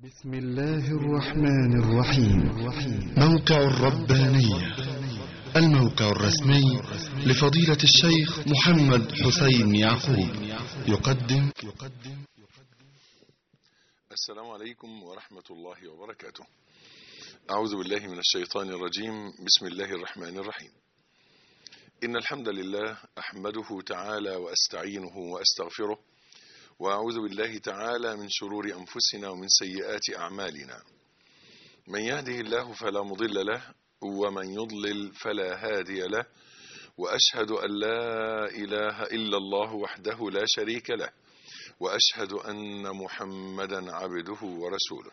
بسم الله الرحمن الرحيم موقع الربانية الموقع الرسمي لفضيلة الشيخ محمد حسين يعقوب يقدم السلام عليكم ورحمة الله وبركاته أعوذ بالله من الشيطان الرجيم بسم الله الرحمن الرحيم إن الحمد لله أحمده تعالى وأستعينه وأستغفره وأعوذ بالله تعالى من شرور أنفسنا ومن سيئات أعمالنا من يهده الله فلا مضل له ومن يضلل فلا هادي له وأشهد أن لا إله إلا الله وحده لا شريك له وأشهد أن محمدا عبده ورسوله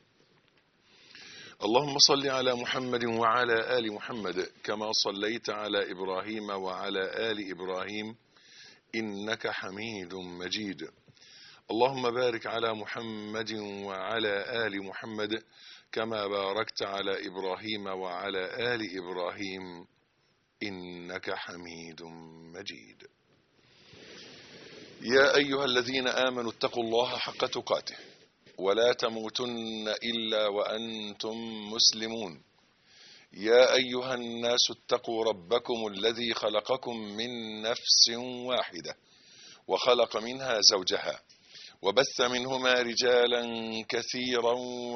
اللهم صل على محمد وعلى آل محمد كما صليت على إبراهيم وعلى آل إبراهيم إنك حميد مجيد اللهم بارك على محمد وعلى آل محمد كما باركت على إبراهيم وعلى آل إبراهيم إنك حميد مجيد يا أيها الذين آمنوا اتقوا الله حق تقاته ولا تموتن إلا وأنتم مسلمون يا أيها الناس اتقوا ربكم الذي خلقكم من نفس واحدة وخلق منها زوجها وبث منهما رجالا كثيرا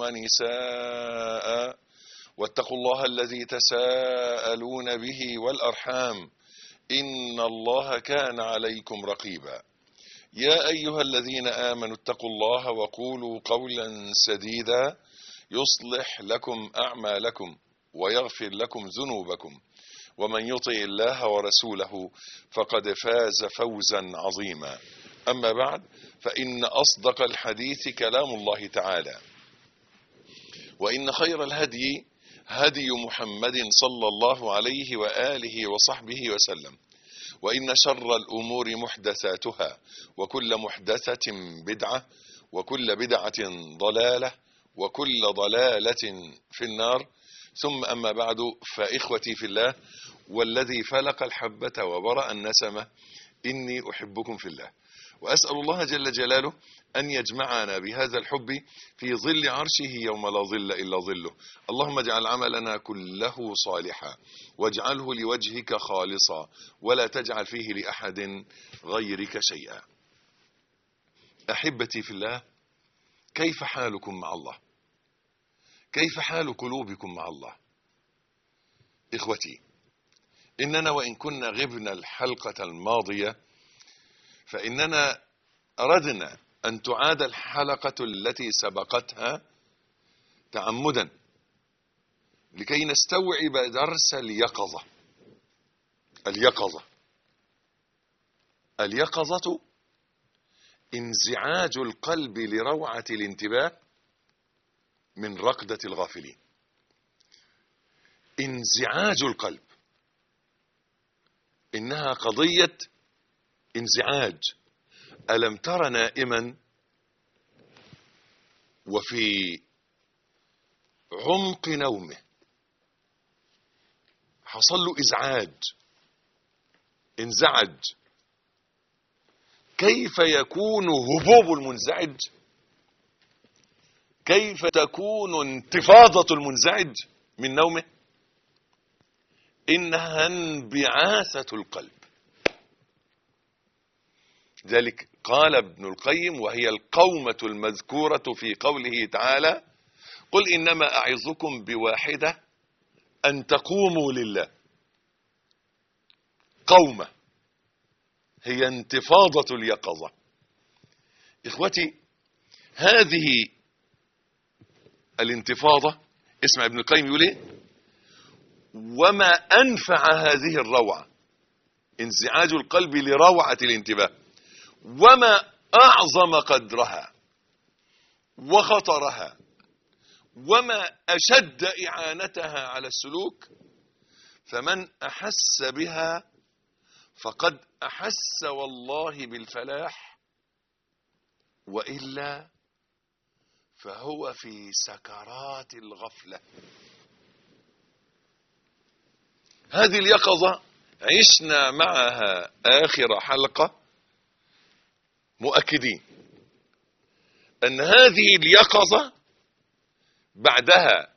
ونساء واتقوا الله الذي تساءلون به والأرحام إن الله كان عليكم رقيبا يا أيها الذين آمنوا اتقوا الله وقولوا قولا سديدا يصلح لكم أعمالكم ويغفر لكم ذنوبكم ومن يطع الله ورسوله فقد فاز فوزا عظيما أما بعد فإن أصدق الحديث كلام الله تعالى وإن خير الهدي هدي محمد صلى الله عليه وآله وصحبه وسلم وإن شر الأمور محدثاتها وكل محدثة بدعة وكل بدعة ضلالة وكل ضلالة في النار ثم أما بعد فإخوتي في الله والذي فلق الحبة وبرأ النسمة إني أحبكم في الله وأسأل الله جل جلاله أن يجمعنا بهذا الحب في ظل عرشه يوم لا ظل إلا ظله اللهم اجعل عملنا كله صالحا واجعله لوجهك خالصا ولا تجعل فيه لأحد غيرك شيئا أحبتي في الله كيف حالكم مع الله كيف حال قلوبكم مع الله إخوتي إننا وإن كنا غبنا الحلقة الماضية فإننا أردنا أن تعاد الحلقة التي سبقتها تعمدا لكي نستوعب درس اليقظة اليقظة اليقظة انزعاج القلب لروعة الانتباه من رقدة الغافلين انزعاج القلب إنها قضية انزعاج ألم تر نائما وفي عمق نومه حصل له إزعاج انزعج كيف يكون هبوب المنزعج كيف تكون انتفاضة المنزعج من نومه إنها انبعاثة القلب ذلك قال ابن القيم وهي القومة المذكورة في قوله تعالى قل إنما أعظكم بواحدة أن تقوموا لله قومة هي انتفاضة اليقظة إخوتي هذه الانتفاضة اسمع ابن القيم يقول ايه وما أنفع هذه الروعة انزعاج القلب لروعة الانتباه وما أعظم قدرها وخطرها وما أشد إعانتها على السلوك فمن أحس بها فقد أحس والله بالفلاح وإلا فهو في سكرات الغفلة هذه اليقظة عشنا معها آخر حلقة مؤكدين أن هذه اليقظة بعدها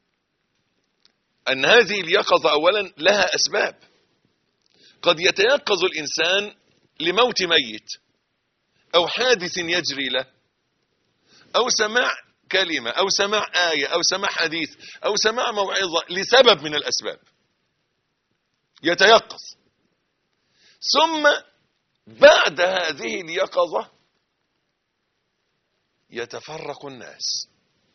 أن هذه اليقظة أولا لها أسباب قد يتيقظ الإنسان لموت ميت أو حادث يجري له أو سماع كلمة أو سماع آية أو سماع حديث أو سماع موعظة لسبب من الأسباب يتيقظ ثم بعد هذه اليقظة يتفرق الناس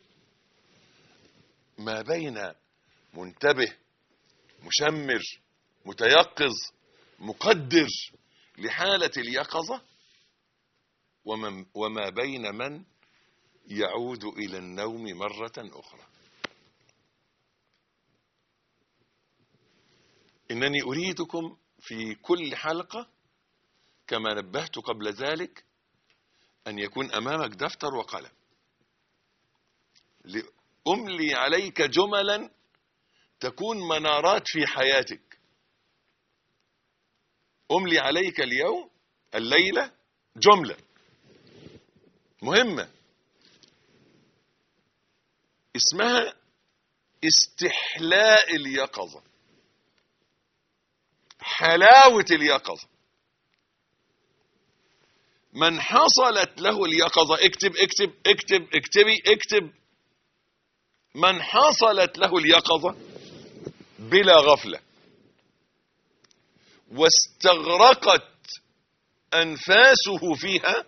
ما بين منتبه مشمر متيقظ مقدر لحالة اليقظة ومن وما بين من يعود إلى النوم مرة أخرى إنني أريدكم في كل حلقة كما نبهت قبل ذلك أن يكون أمامك دفتر وقلم لأملي عليك جملا تكون منارات في حياتك أملي عليك اليوم الليلة جملة مهمة اسمها استحلاء اليقظة حلاوة اليقظة من حصلت له اليقظة اكتب اكتب اكتب اكتبي اكتب من حصلت له اليقظة بلا غفلة واستغرقت أنفاسه فيها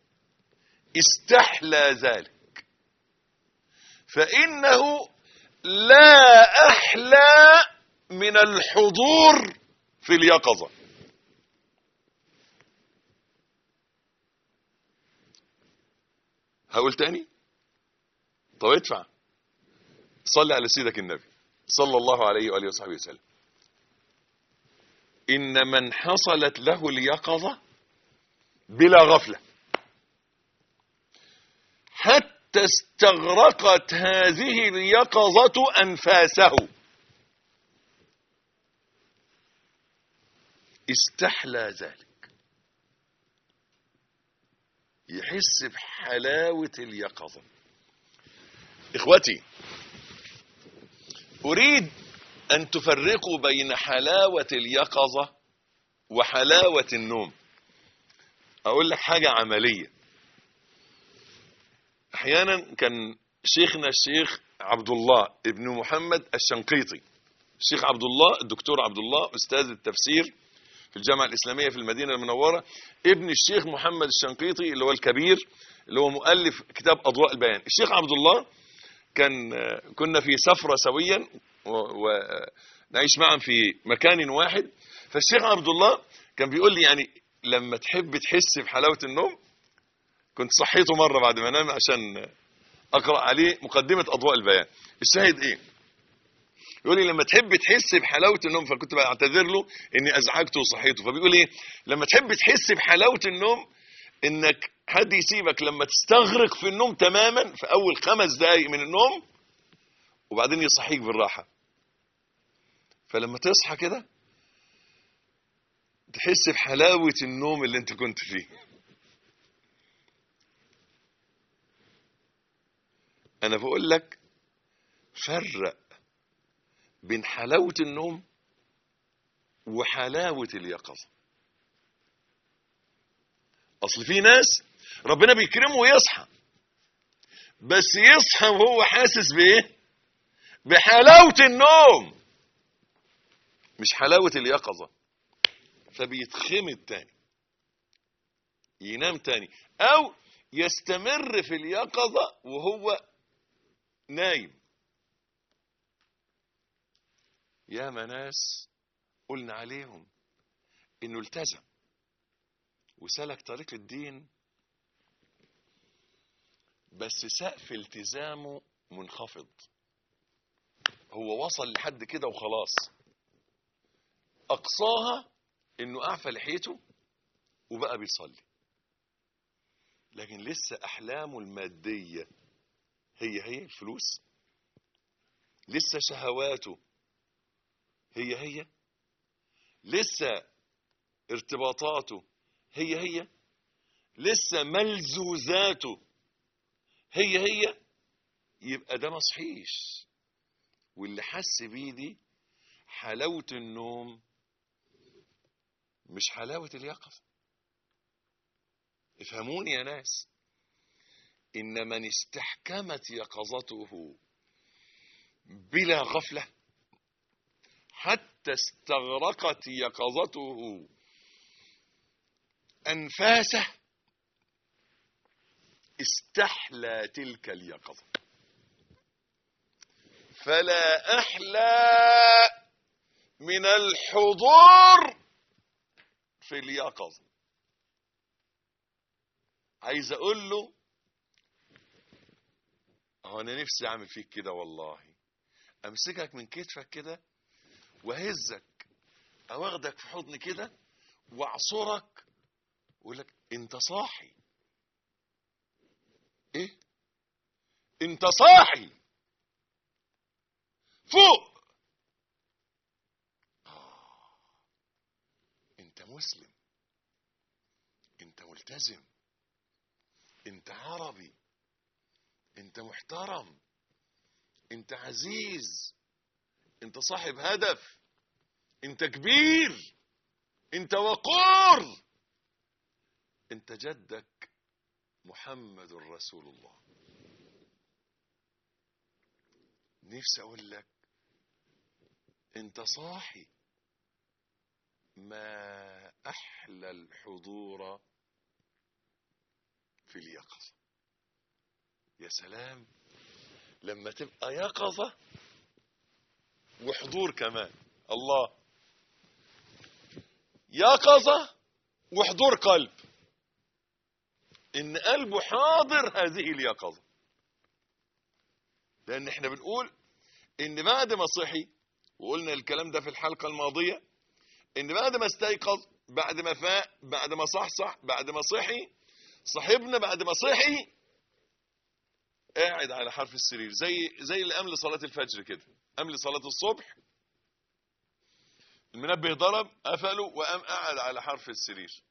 استحلى ذلك فإنه لا أحلى من الحضور في اليقظة هقول تاني طب ادفع صلي على سيدك النبي صلى الله عليه وآله وصحبه وسلم إن من حصلت له اليقظة بلا غفلة حتى استغرقت هذه اليقظة أنفاسه استحلى ذلك يحس بحلاوة اليقظة إخوتي أريد أن تفرقوا بين حلاوة اليقظة وحلاوة النوم أقول لك حاجة عملية أحيانا كان شيخنا الشيخ عبد الله ابن محمد الشنقيطي الشيخ عبد الله الدكتور عبد الله أستاذ التفسير في الجامعة الإسلامية في المدينة المنورة ابن الشيخ محمد الشنقيطي اللي هو الكبير اللي هو مؤلف كتاب أضواء البيان الشيخ عبد الله كان كنا في سفرة سويا ونعيش معا في مكان واحد فالشيخ عبد الله كان بيقول لي يعني لما تحب تحس بحلاوة النوم كنت صحيته مرة بعد ما انام عشان أقرأ عليه مقدمة أضواء البيان الشاهد إيه يقول لي لما تحب تحس بحلاوة النوم فكنت بعتذر له اني ازعجته وصحيته فبيقول ايه لما تحب تحس بحلاوة النوم انك حد يسيبك لما تستغرق في النوم تماما في اول خمس دقايق من النوم وبعدين يصحيك بالراحة فلما تصحى كده تحس بحلاوة النوم اللي انت كنت فيه انا بقول لك فرق بين حلاوة النوم وحلاوة اليقظة اصل في ناس ربنا بيكرمه ويصحى بس يصحى وهو حاسس بايه بحلاوة النوم مش حلاوة اليقظة فبيتخمد تاني ينام تاني او يستمر في اليقظة وهو نايم يا ناس قلنا عليهم انه التزم وسلك طريق الدين بس سقف التزامه منخفض هو وصل لحد كده وخلاص اقصاها انه اعفى لحيته وبقى بيصلي لكن لسه احلامه الماديه هي هي الفلوس لسه شهواته هي هي لسه ارتباطاته هي هي لسه ملزوزاته هي هي يبقى ده ما صحيش واللي حس بيه دي حلاوة النوم مش حلاوة اليقظة افهموني يا ناس إن من استحكمت يقظته بلا غفلة حتى استغرقت يقظته أنفاسه استحلى تلك اليقظة فلا أحلى من الحضور في اليقظة عايز أقول له هو أنا نفسي أعمل فيك كده والله أمسكك من كتفك كده وهزك أو أخدك في حضني كده وأعصرك وأقول لك أنت صاحي إيه؟ أنت صاحي فوق آه. انت مسلم انت ملتزم انت عربي انت محترم انت عزيز انت صاحب هدف انت كبير انت وقور انت جدك محمد رسول الله نفسي اقول لك انت صاحي ما احلى الحضور في اليقظه يا سلام لما تبقى يقظه وحضور كمان الله يقظه وحضور قلب ان قلبه حاضر هذه اليقظه لان احنا بنقول ان بعد ما صحي وقلنا الكلام ده في الحلقة الماضية ان بعد ما استيقظ بعد ما فاق بعد ما صحصح بعد ما صحي صاحبنا بعد ما صحي قاعد على حرف السرير زي زي اللي قام لصلاة الفجر كده قام لصلاة الصبح المنبه ضرب قفله وقام قاعد على حرف السرير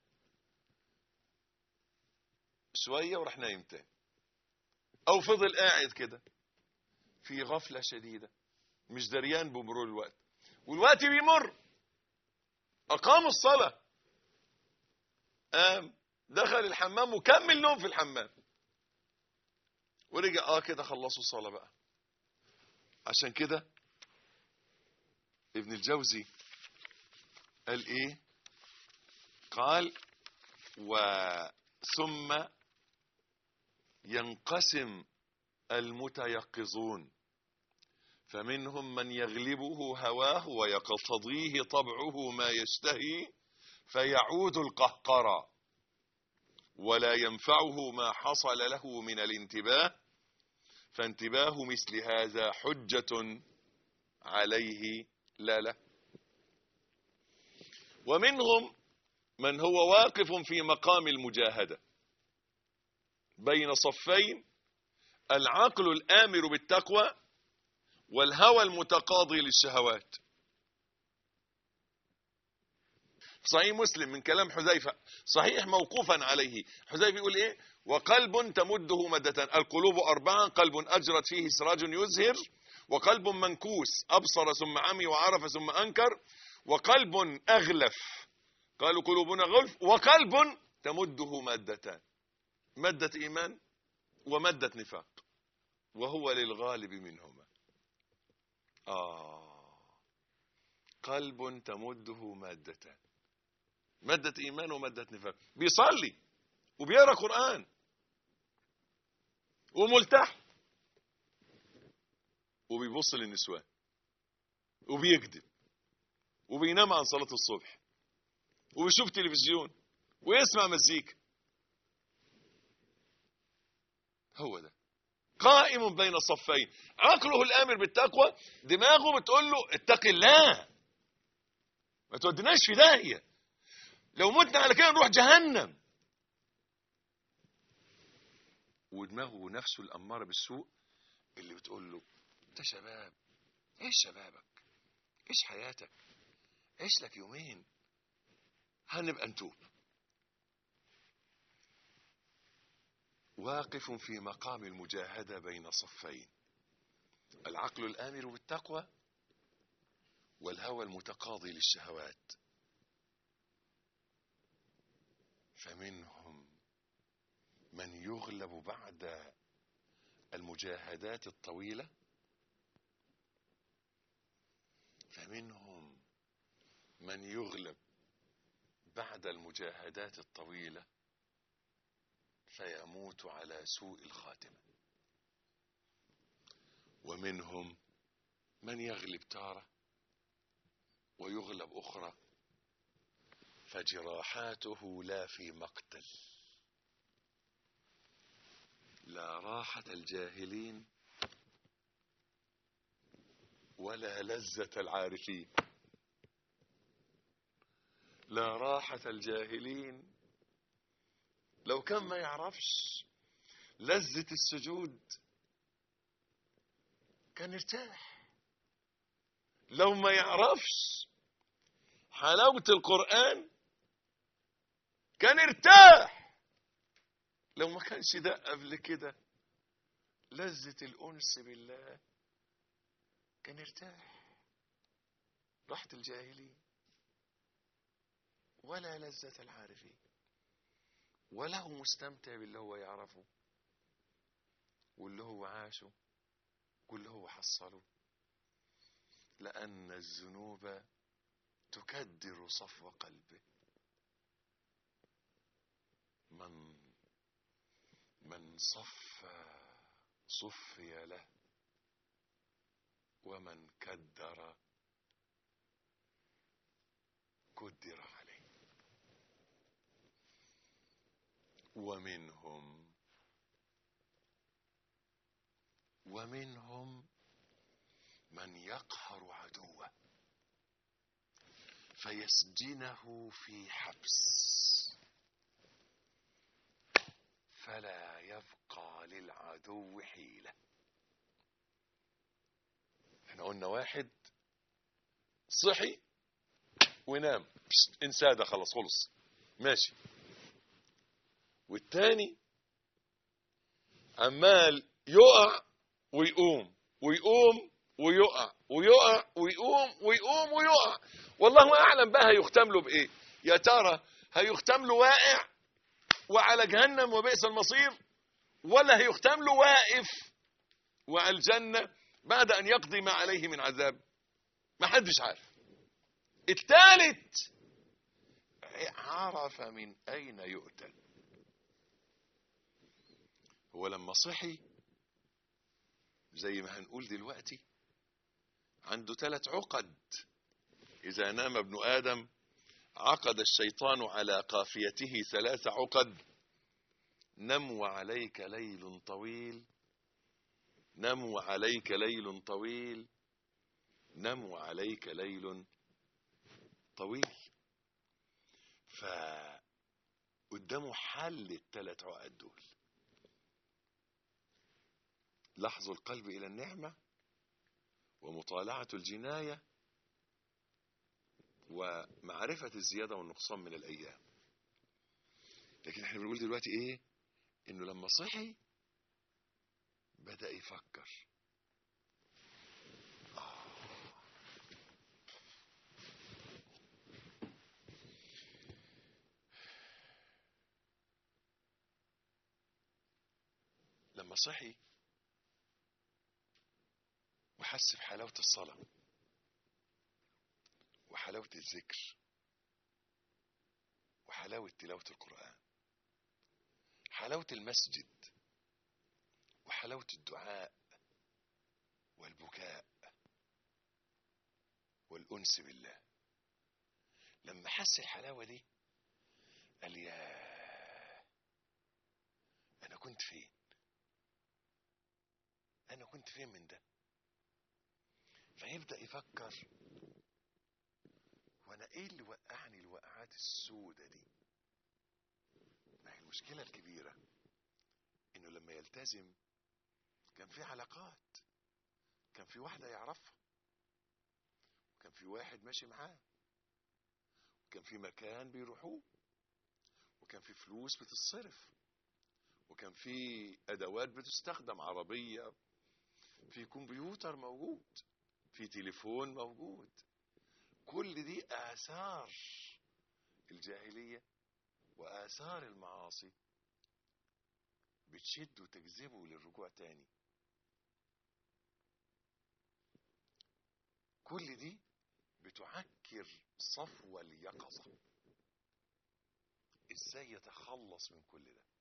شوية وراح نايم تاني او فضل قاعد كده في غفلة شديدة مش دريان بمرور الوقت والوقت بيمر أقام الصلاة قام دخل الحمام وكمل نوم في الحمام ورجع اه كده خلصوا الصلاة بقى عشان كده ابن الجوزي قال ايه قال وثم ينقسم المتيقظون فمنهم من يغلبه هواه ويقتضيه طبعه ما يشتهي فيعود القهقرى ولا ينفعه ما حصل له من الانتباه فانتباه مثل هذا حجة عليه لا له ومنهم من هو واقف في مقام المجاهدة بين صفين العقل الآمر بالتقوى والهوى المتقاضي للشهوات صحيح مسلم من كلام حذيفة صحيح موقوفا عليه حذيفة يقول ايه وقلب تمده مدة القلوب أربعة قلب أجرت فيه سراج يزهر وقلب منكوس أبصر ثم عمي وعرف ثم أنكر وقلب أغلف قالوا قلوبنا غلف وقلب تمده مادتان مادة إيمان ومادة نفاق وهو للغالب منهما آه قلب تمده مادتان مادة إيمان ومادة نفاق بيصلي وبيقرأ قرآن وملتحي وبيبص للنسوان وبيكذب وبينام عن صلاة الصبح وبيشوف تلفزيون ويسمع مزيكا هو ده قائم بين الصفين عقله الامر بالتقوى دماغه بتقول له اتق الله ما توديناش في داهيه لو متنا على كده نروح جهنم ودماغه نفسه الاماره بالسوء اللي بتقول له انت شباب ايش شبابك ايش حياتك عيش لك يومين هنبقى نتوب واقف في مقام المجاهدة بين صفين العقل الآمر بالتقوى والهوى المتقاضي للشهوات فمنهم من يغلب بعد المجاهدات الطويلة فمنهم من يغلب بعد المجاهدات الطويلة فيموت على سوء الخاتمة ومنهم من يغلب تارة ويغلب أخرى فجراحاته لا في مقتل لا راحة الجاهلين ولا لذة العارفين لا راحة الجاهلين لو كان ما يعرفش لذة السجود كان ارتاح لو ما يعرفش حلاوة القرآن كان ارتاح لو ما كانش ده قبل كده لذة الأنس بالله كان ارتاح راحة الجاهلين ولا لذة العارفين ولا هو مستمتع باللي هو يعرفه واللي هو عاشه واللي هو حصله لأن الذنوب تكدر صفو قلبه من من صفى صفي له ومن كدر كدر عليه ومنهم ومنهم من يقهر عدوه فيسجنه في حبس فلا يبقى للعدو حيلة احنا قلنا واحد صحي ونام بشت، انساه ده خلاص خلص ماشي والتاني عمال يقع ويقوم ويقوم ويقع ويقع ويقوم ويقوم ويقع والله اعلم بقى هيختم له بايه يا ترى هيختم له واقع وعلى جهنم وبئس المصير ولا هيختم له واقف وعلى الجنة بعد أن يقضي ما عليه من عذاب ما حدش عارف الثالث عرف من أين يؤتى هو لما صحي زي ما هنقول دلوقتي عنده ثلاث عقد إذا نام ابن آدم عقد الشيطان على قافيته ثلاث عقد نم وعليك ليل طويل نم وعليك ليل طويل نم وعليك ليل طويل ف قدامه حل الثلاث عقد دول لحظ القلب إلى النعمة ومطالعة الجناية ومعرفة الزيادة والنقصان من الأيام لكن احنا بنقول دلوقتي ايه انه لما صحي بدأ يفكر آه. لما صحي وحس بحلاوة الصلاة وحلاوة الذكر وحلاوة تلاوة القرآن حلاوة المسجد وحلاوة الدعاء والبكاء والأنس بالله لما حس الحلاوة دي قال يا أنا كنت فين أنا كنت فين من ده فيبدأ يفكر وانا ايه اللي وقعني الوقعات السودة دي ما هي المشكلة الكبيرة انه لما يلتزم كان في علاقات كان في واحدة يعرفها وكان في واحد ماشي معاه وكان في مكان بيروحوه وكان في فلوس بتتصرف وكان في ادوات بتستخدم عربية في كمبيوتر موجود في تليفون موجود كل دي آثار الجاهلية وآثار المعاصي بتشد وتجذبه للرجوع تاني كل دي بتعكر صفو اليقظة ازاي يتخلص من كل ده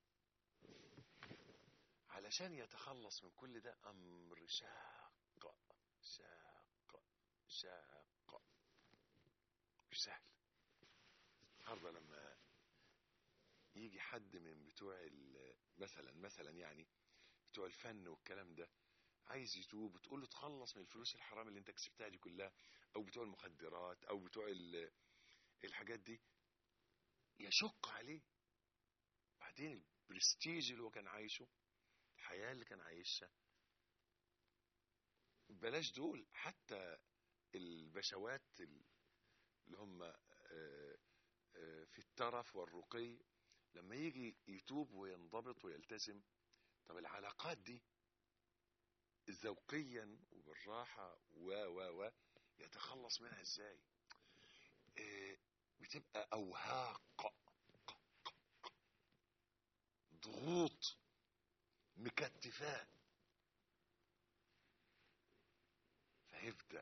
علشان يتخلص من كل ده امر شاق شاق شاق مش سهل النهارده لما يجي حد من بتوع ال- مثلا مثلا يعني بتوع الفن والكلام ده عايز يتوب وتقول له تخلص من الفلوس الحرام اللي انت كسبتها دي كلها او بتوع المخدرات او بتوع ال- الحاجات دي يشق عليه بعدين البرستيج اللي هو كان عايشه الحياة اللي كان عايشها بلاش دول حتى البشوات ال- اللي هم آه، آه، في الترف والرقي لما يجي يتوب وينضبط ويلتزم طب العلاقات دي ذوقيا وبالراحة و و و يتخلص منها ازاي آه، بتبقى اوهاق ضغوط مكتفاه فيبدأ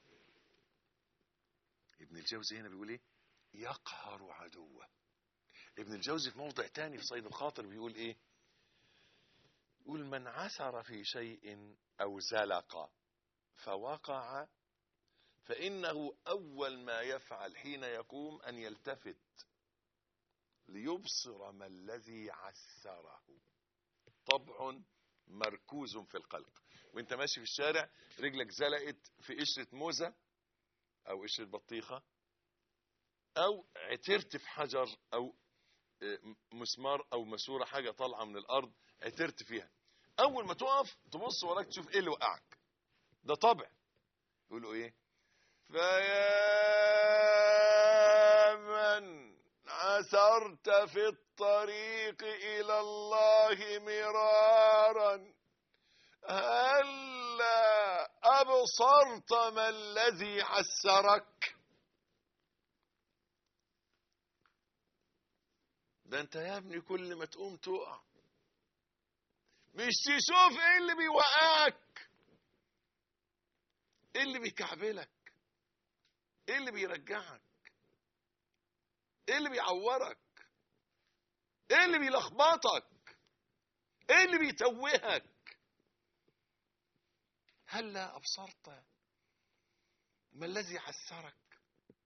ابن الجوزي هنا بيقول ايه يقهر عدوه ابن الجوزي في موضع تاني في صيد الخاطر بيقول ايه يقول من عثر في شيء او زلق فوقع فانه اول ما يفعل حين يقوم ان يلتفت ليبصر ما الذي عسره طبع مركوز في القلق وانت ماشي في الشارع رجلك زلقت في قشرة موزة او قشرة بطيخة او عترت في حجر او آه، مسمار او ماسوره حاجه طالعه من الارض عترت فيها اول ما تقف تبص وراك تشوف ايه اللي وقعك ده طبع يقولوا ايه فيا من عثرت في الطريق الى الله مرارا هلا ابصرت ما الذي عسرك ده انت يا ابني كل ما تقوم تقع مش تشوف ايه اللي بيوقعك ايه اللي بيكعبلك ايه اللي بيرجعك ايه اللي بيعورك ايه اللي بيلخبطك ايه اللي بيتوهك هلا ابصرت ما الذي عسرك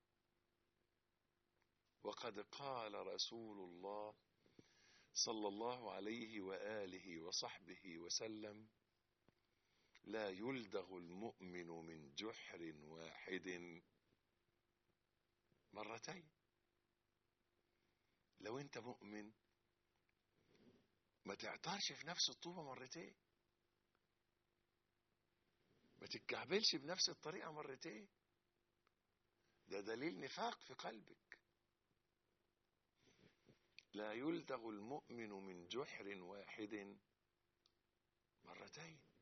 وقد قال رسول الله صلى الله عليه واله وصحبه وسلم لا يلدغ المؤمن من جحر واحد مرتين لو انت مؤمن ما تعطرش في نفس الطوبة مرتين ما تتكعبلش بنفس الطريقة مرتين ده دليل نفاق في قلبك لا يلدغ المؤمن من جحر واحد مرتين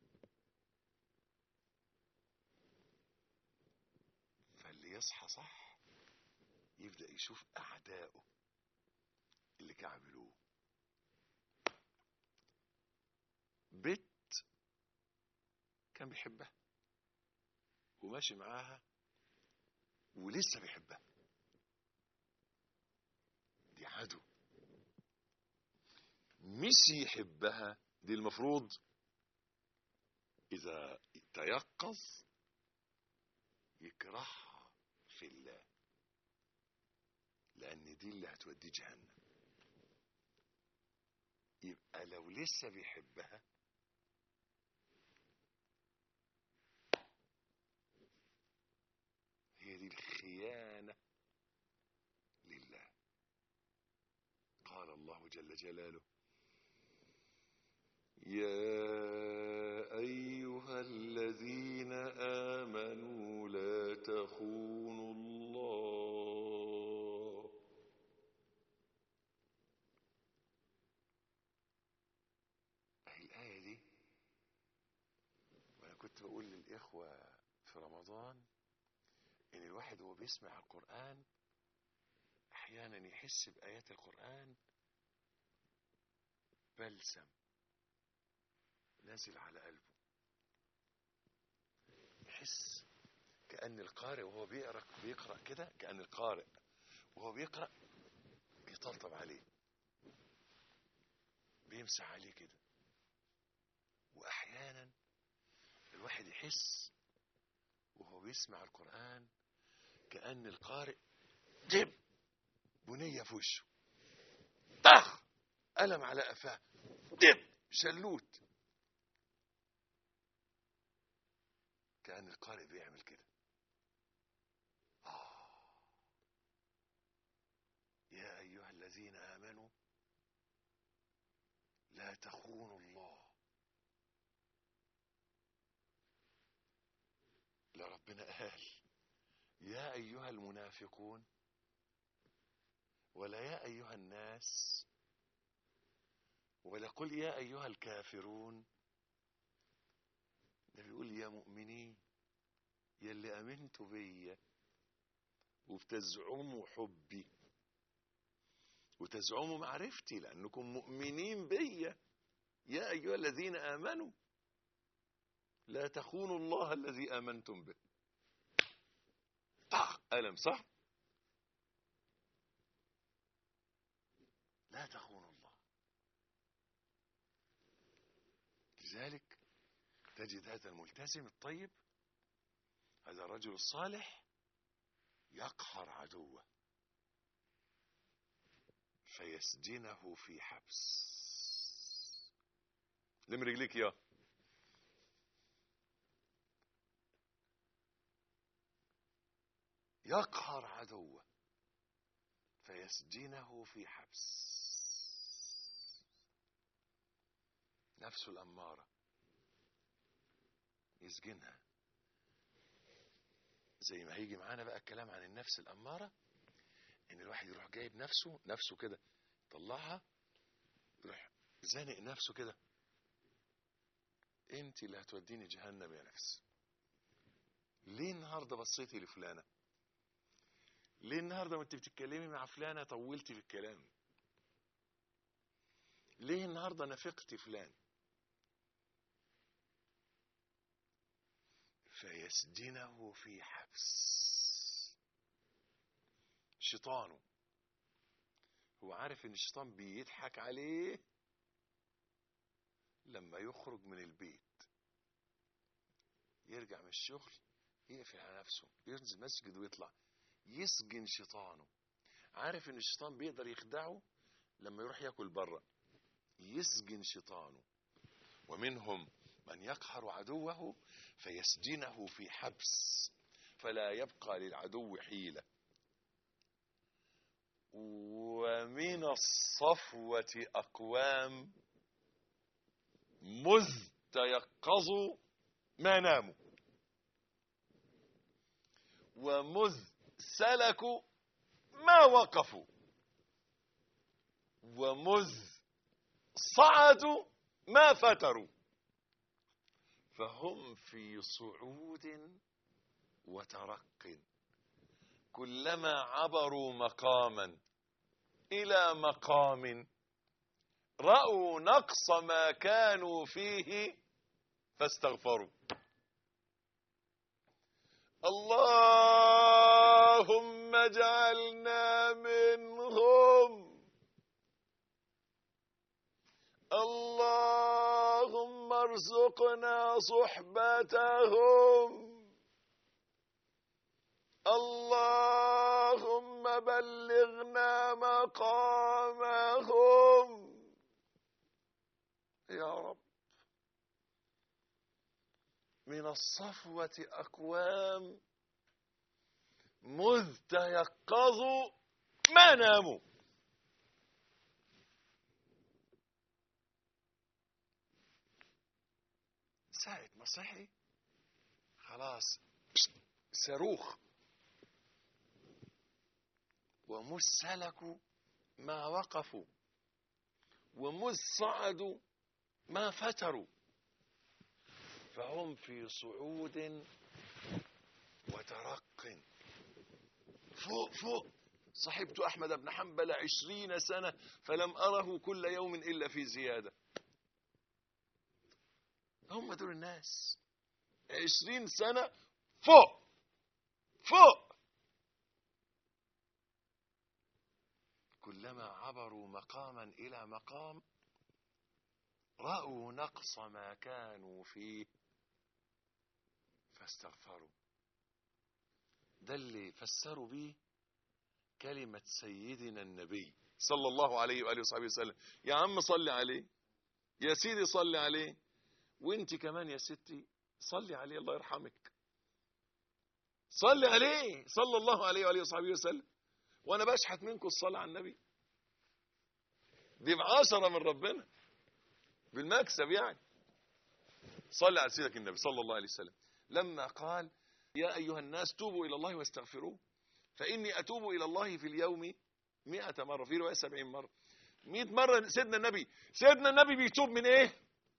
فاللي يصحى صح يبدأ يشوف أعدائه اللي كعبلوه بنت كان بيحبها وماشي معاها ولسه بيحبها دي عدو مش يحبها دي المفروض إذا تيقظ يكرهها في الله لأن دي اللي هتوديه جهنم يبقى لو لسه بيحبها هي دي الخيانة لله قال الله جل جلاله يا أيها الذين آمنوا لا تخونوا الله أهي الآية دي كنت بقول للإخوة في رمضان إن الواحد وهو بيسمع القرآن أحيانا يحس بآيات القرآن بلسم نازل على قلبه يحس كأن القارئ وهو بيقرأ بيقرأ كده كأن القارئ وهو بيقرأ بيطبطب عليه بيمسح عليه كده وأحيانا الواحد يحس وهو بيسمع القرآن كأن القارئ جيب بنية في وشه طخ قلم على قفاه دب شلوت كأن القارئ بيعمل كده آه. يا أيها الذين آمنوا لا تخونوا الله لا ربنا قال يا أيها المنافقون ولا يا أيها الناس ولا قل يا أيها الكافرون ده بيقول يا مؤمنين يا اللي أمنتوا بيا وبتزعموا حبي وتزعموا معرفتي لأنكم مؤمنين بيا يا أيها الذين آمنوا لا تخونوا الله الذي آمنتم به طخ ألم صح لا تخونوا الله لذلك تجد هذا الملتزم الطيب هذا الرجل الصالح يقهر عدوه فيسجنه في حبس لم رجليك يا يقهر عدوه فيسجنه في حبس نفسه الأمارة يسجنها زي ما هيجي معانا بقى الكلام عن النفس الأمارة إن الواحد يروح جايب نفسه نفسه كده طلعها يروح زانق نفسه كده انت اللي هتوديني جهنم يا نفس ليه النهارده بصيتي لفلانه ليه النهارده وانت بتتكلمي مع فلانه طولتي في الكلام ليه النهارده نافقتي فلان فيسجنه في حبس شيطانه هو عارف ان الشيطان بيضحك عليه لما يخرج من البيت يرجع من الشغل يقفل على نفسه ينزل مسجد ويطلع يسجن شيطانه عارف ان الشيطان بيقدر يخدعه لما يروح ياكل بره يسجن شيطانه ومنهم من يقهر عدوه فيسجنه في حبس فلا يبقى للعدو حيلة ومن الصفوة أقوام مذ تيقظوا ما ناموا ومذ سلكوا ما وقفوا ومذ صعدوا ما فتروا فهم في صعود وترق كلما عبروا مقاما الى مقام راوا نقص ما كانوا فيه فاستغفروا اللهم اجعلنا منهم اللهم ارزقنا صحبتهم اللهم بلغنا مقامهم يا رب من الصفوة أقوام مذ تيقظوا ما ناموا ساعة ما صحي خلاص صاروخ ومذ سلكوا ما وقفوا ومذ صعدوا ما فتروا فهم في صعود وترق فوق فوق صحبت أحمد بن حنبل عشرين سنة فلم أره كل يوم إلا في زيادة هم دول الناس عشرين سنة فوق فوق كلما عبروا مقاما إلى مقام رأوا نقص ما كانوا فيه فاستغفروا ده اللي فسروا بيه كلمة سيدنا النبي صلى الله عليه وآله وصحبه وسلم يا عم صل عليه يا سيدي صل عليه وانت كمان يا ستي صلي عليه الله يرحمك صلي عليه صلى الله عليه وآله وصحبه وسلم وانا بشحت منكم الصلاة على النبي دي بعشرة من ربنا بالمكسب يعني صلي على سيدك النبي صلى الله عليه وسلم لما قال يا أيها الناس توبوا إلى الله واستغفروه فإني أتوب إلى الله في اليوم مئة مرة في رواية سبعين مرة مئة مرة سيدنا النبي سيدنا النبي بيتوب من إيه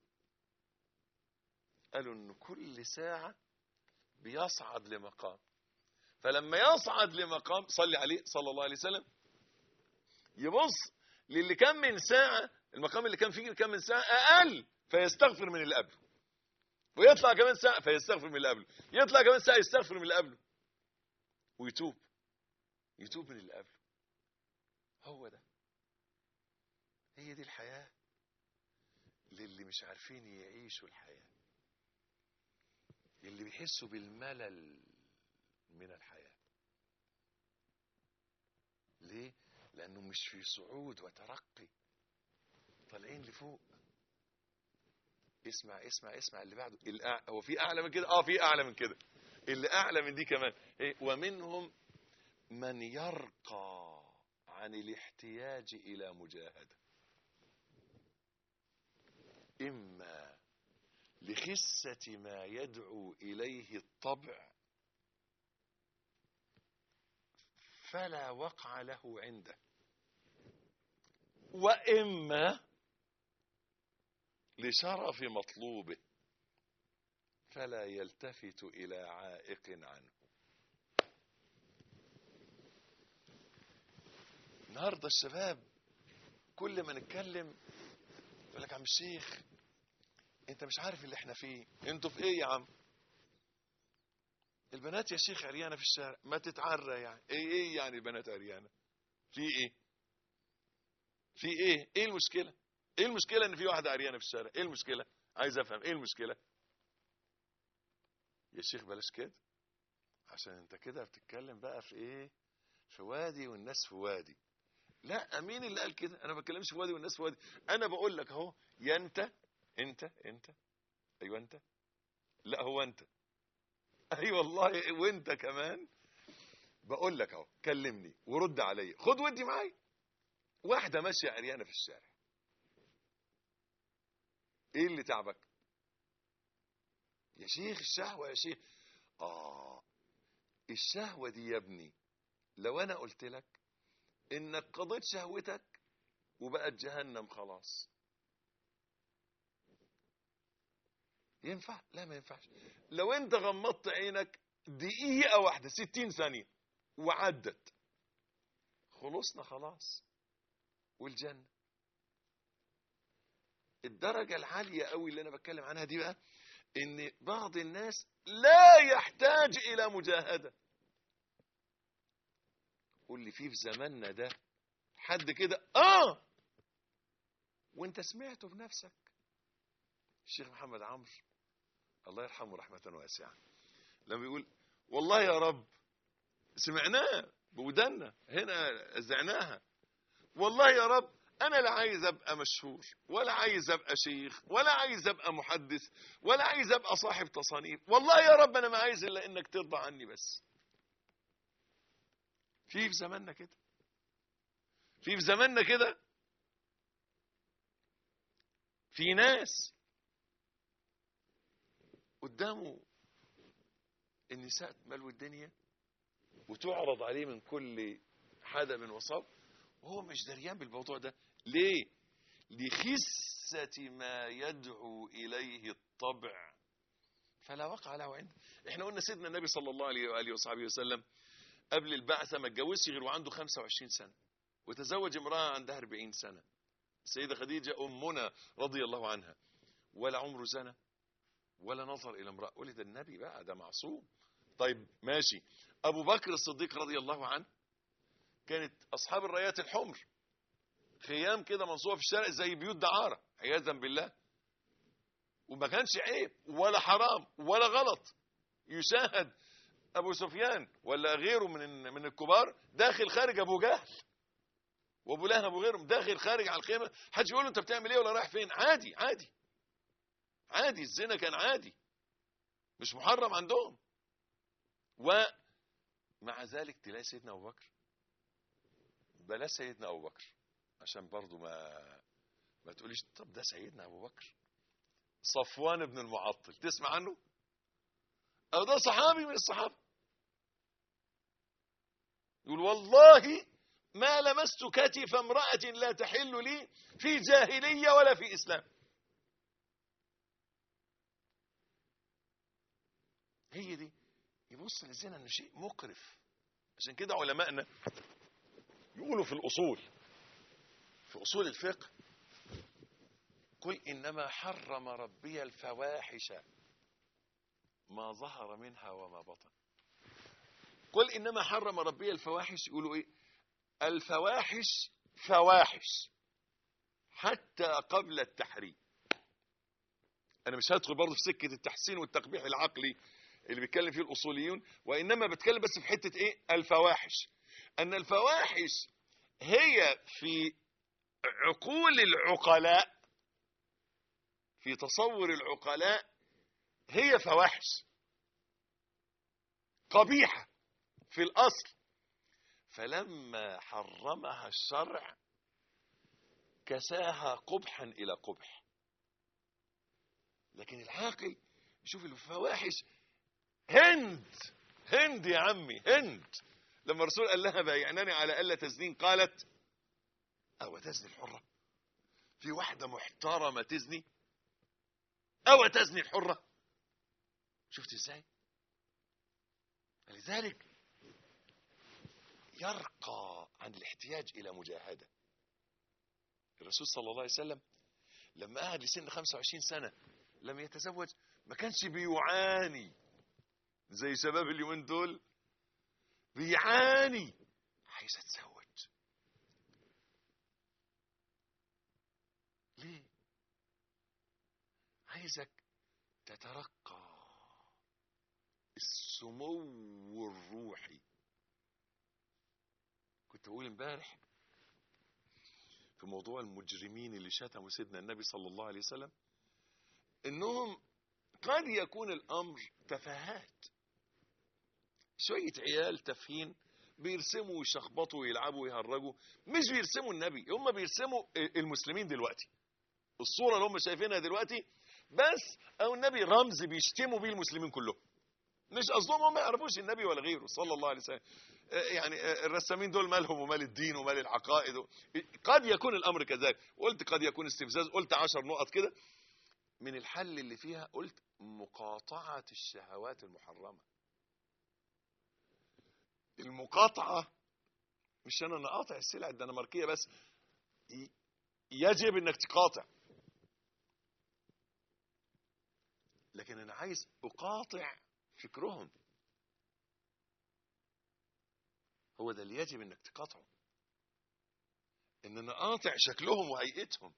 قالوا إن كل ساعة بيصعد لمقام فلما يصعد لمقام صلي عليه صلى الله عليه وسلم يبص للي كان من ساعة المقام اللي كان فيه كان من ساعة أقل فيستغفر من اللي قبله ويطلع كمان ساعة فيستغفر من اللي قبله يطلع كمان ساعة يستغفر من اللي قبله ويتوب يتوب من اللي قبله هو ده هي دي الحياة للي مش عارفين يعيشوا الحياة اللي بيحسوا بالملل من الحياة ليه؟ لأنه مش في صعود وترقي طالعين لفوق اسمع اسمع اسمع اللي بعده الأع... هو في أعلى من كده؟ آه في أعلى من كده اللي أعلى من دي كمان إيه؟ ومنهم من يرقى عن الاحتياج إلى مجاهدة إما لخسة ما يدعو إليه الطبع فلا وقع له عنده وإما لشرف مطلوبه فلا يلتفت إلى عائق عنه النهارده الشباب كل ما نتكلم يقول لك يا عم الشيخ انت مش عارف اللي احنا فيه انتوا في ايه يا عم البنات يا شيخ عريانه في الشارع ما تتعرى يعني ايه ايه يعني البنات عريانه في ايه في ايه ايه المشكله ايه المشكله ان في واحده عريانه في الشارع ايه المشكله عايز افهم ايه المشكله يا شيخ بلاش كده عشان انت كده بتتكلم بقى في ايه في وادي والناس في وادي لا مين اللي قال كده انا ما بتكلمش في وادي والناس في وادي انا بقول لك اهو يا انت انت انت ايوه انت لا هو انت اي أيوة والله وانت كمان بقول لك اهو كلمني ورد عليا خد ودي معايا واحده ماشيه عريانه في الشارع ايه اللي تعبك يا شيخ الشهوه يا شيخ اه الشهوه دي يا ابني لو انا قلت لك انك قضيت شهوتك وبقت جهنم خلاص ينفع لا ما ينفعش لو انت غمضت عينك دقيقة واحدة ستين ثانية وعدت خلصنا خلاص والجنة الدرجة العالية قوي اللي انا بتكلم عنها دي بقى ان بعض الناس لا يحتاج الى مجاهدة قول لي في في زماننا ده حد كده اه وانت سمعته بنفسك الشيخ محمد عمرو الله يرحمه رحمة واسعة لما يقول والله يا رب سمعناه بودنا هنا زعناها والله يا رب انا لا عايز ابقى مشهور ولا عايز ابقى شيخ ولا عايز ابقى محدث ولا عايز ابقى صاحب تصانيف والله يا رب انا ما عايز الا انك ترضى عني بس في في زماننا كده في في زماننا كده في ناس قدامه النساء ملو الدنيا وتعرض عليه من كل حدب وصب وهو مش دريان بالموضوع ده ليه لخسة ما يدعو إليه الطبع فلا وقع له عنده احنا قلنا سيدنا النبي صلى الله عليه واله وصحبه وسلم قبل البعثه ما اتجوزش غير وعنده 25 سنه وتزوج امراه عندها 40 سنه السيده خديجه امنا رضي الله عنها ولا عمره زنى ولا نظر الى امراه ولد النبي بقى ده معصوم طيب ماشي ابو بكر الصديق رضي الله عنه كانت اصحاب الرايات الحمر خيام كده منصوبه في الشارع زي بيوت دعاره عياذا بالله وما كانش عيب ولا حرام ولا غلط يشاهد ابو سفيان ولا غيره من من الكبار داخل خارج ابو جهل وابو لهب وغيرهم داخل خارج على الخيمه حد يقول له انت بتعمل ايه ولا رايح فين عادي عادي عادي الزنا كان عادي مش محرم عندهم ومع ذلك تلاقي سيدنا ابو بكر بلاش سيدنا ابو بكر عشان برضو ما ما تقوليش طب ده سيدنا ابو بكر صفوان بن المعطل تسمع عنه او ده صحابي من الصحابه يقول والله ما لمست كتف امرأة لا تحل لي في جاهلية ولا في إسلام هي دي يبص للزنا انه شيء مقرف عشان كده علمائنا يقولوا في الأصول في أصول الفقه قل إنما حرم ربي الفواحش ما ظهر منها وما بطن قل إنما حرم ربي الفواحش يقولوا إيه الفواحش فواحش حتى قبل التحريم أنا مش هدخل برضه في سكة التحسين والتقبيح العقلي اللي بيتكلم فيه الأصوليون وإنما بتكلم بس في حتة إيه الفواحش أن الفواحش هي في عقول العقلاء في تصور العقلاء هي فواحش قبيحة في الأصل فلما حرمها الشرع كساها قبحا إلى قبح لكن العاقل يشوف الفواحش هند هند يا عمي هند لما الرسول قال لها بايعنني على ألا تزنين قالت أو تزني الحرة في واحدة محترمة تزني أو تزني الحرة شفت ازاي لذلك يرقى عن الاحتياج إلى مجاهدة الرسول صلى الله عليه وسلم لما قعد لسن 25 سنة لم يتزوج ما كانش بيعاني زي شباب اليومين دول بيعاني عايز اتزوج ليه عايزك تترقى السمو الروحي كنت بقول امبارح في موضوع المجرمين اللي شتموا سيدنا النبي صلى الله عليه وسلم انهم قد يكون الامر تفاهات شوية عيال تافهين بيرسموا ويشخبطوا ويلعبوا ويهرجوا مش بيرسموا النبي هم بيرسموا المسلمين دلوقتي الصورة اللي هم شايفينها دلوقتي بس او النبي رمز بيشتموا بيه المسلمين كلهم مش قصدهم هم ما يعرفوش النبي ولا غيره صلى الله عليه وسلم يعني الرسامين دول مالهم ومال الدين ومال العقائد قد يكون الامر كذلك قلت قد يكون استفزاز قلت عشر نقط كده من الحل اللي فيها قلت مقاطعة الشهوات المحرمة المقاطعة مش انا نقاطع السلع الدنماركية بس يجب انك تقاطع لكن انا عايز اقاطع فكرهم هو ده اللي يجب انك تقاطعه ان انا قاطع شكلهم وهيئتهم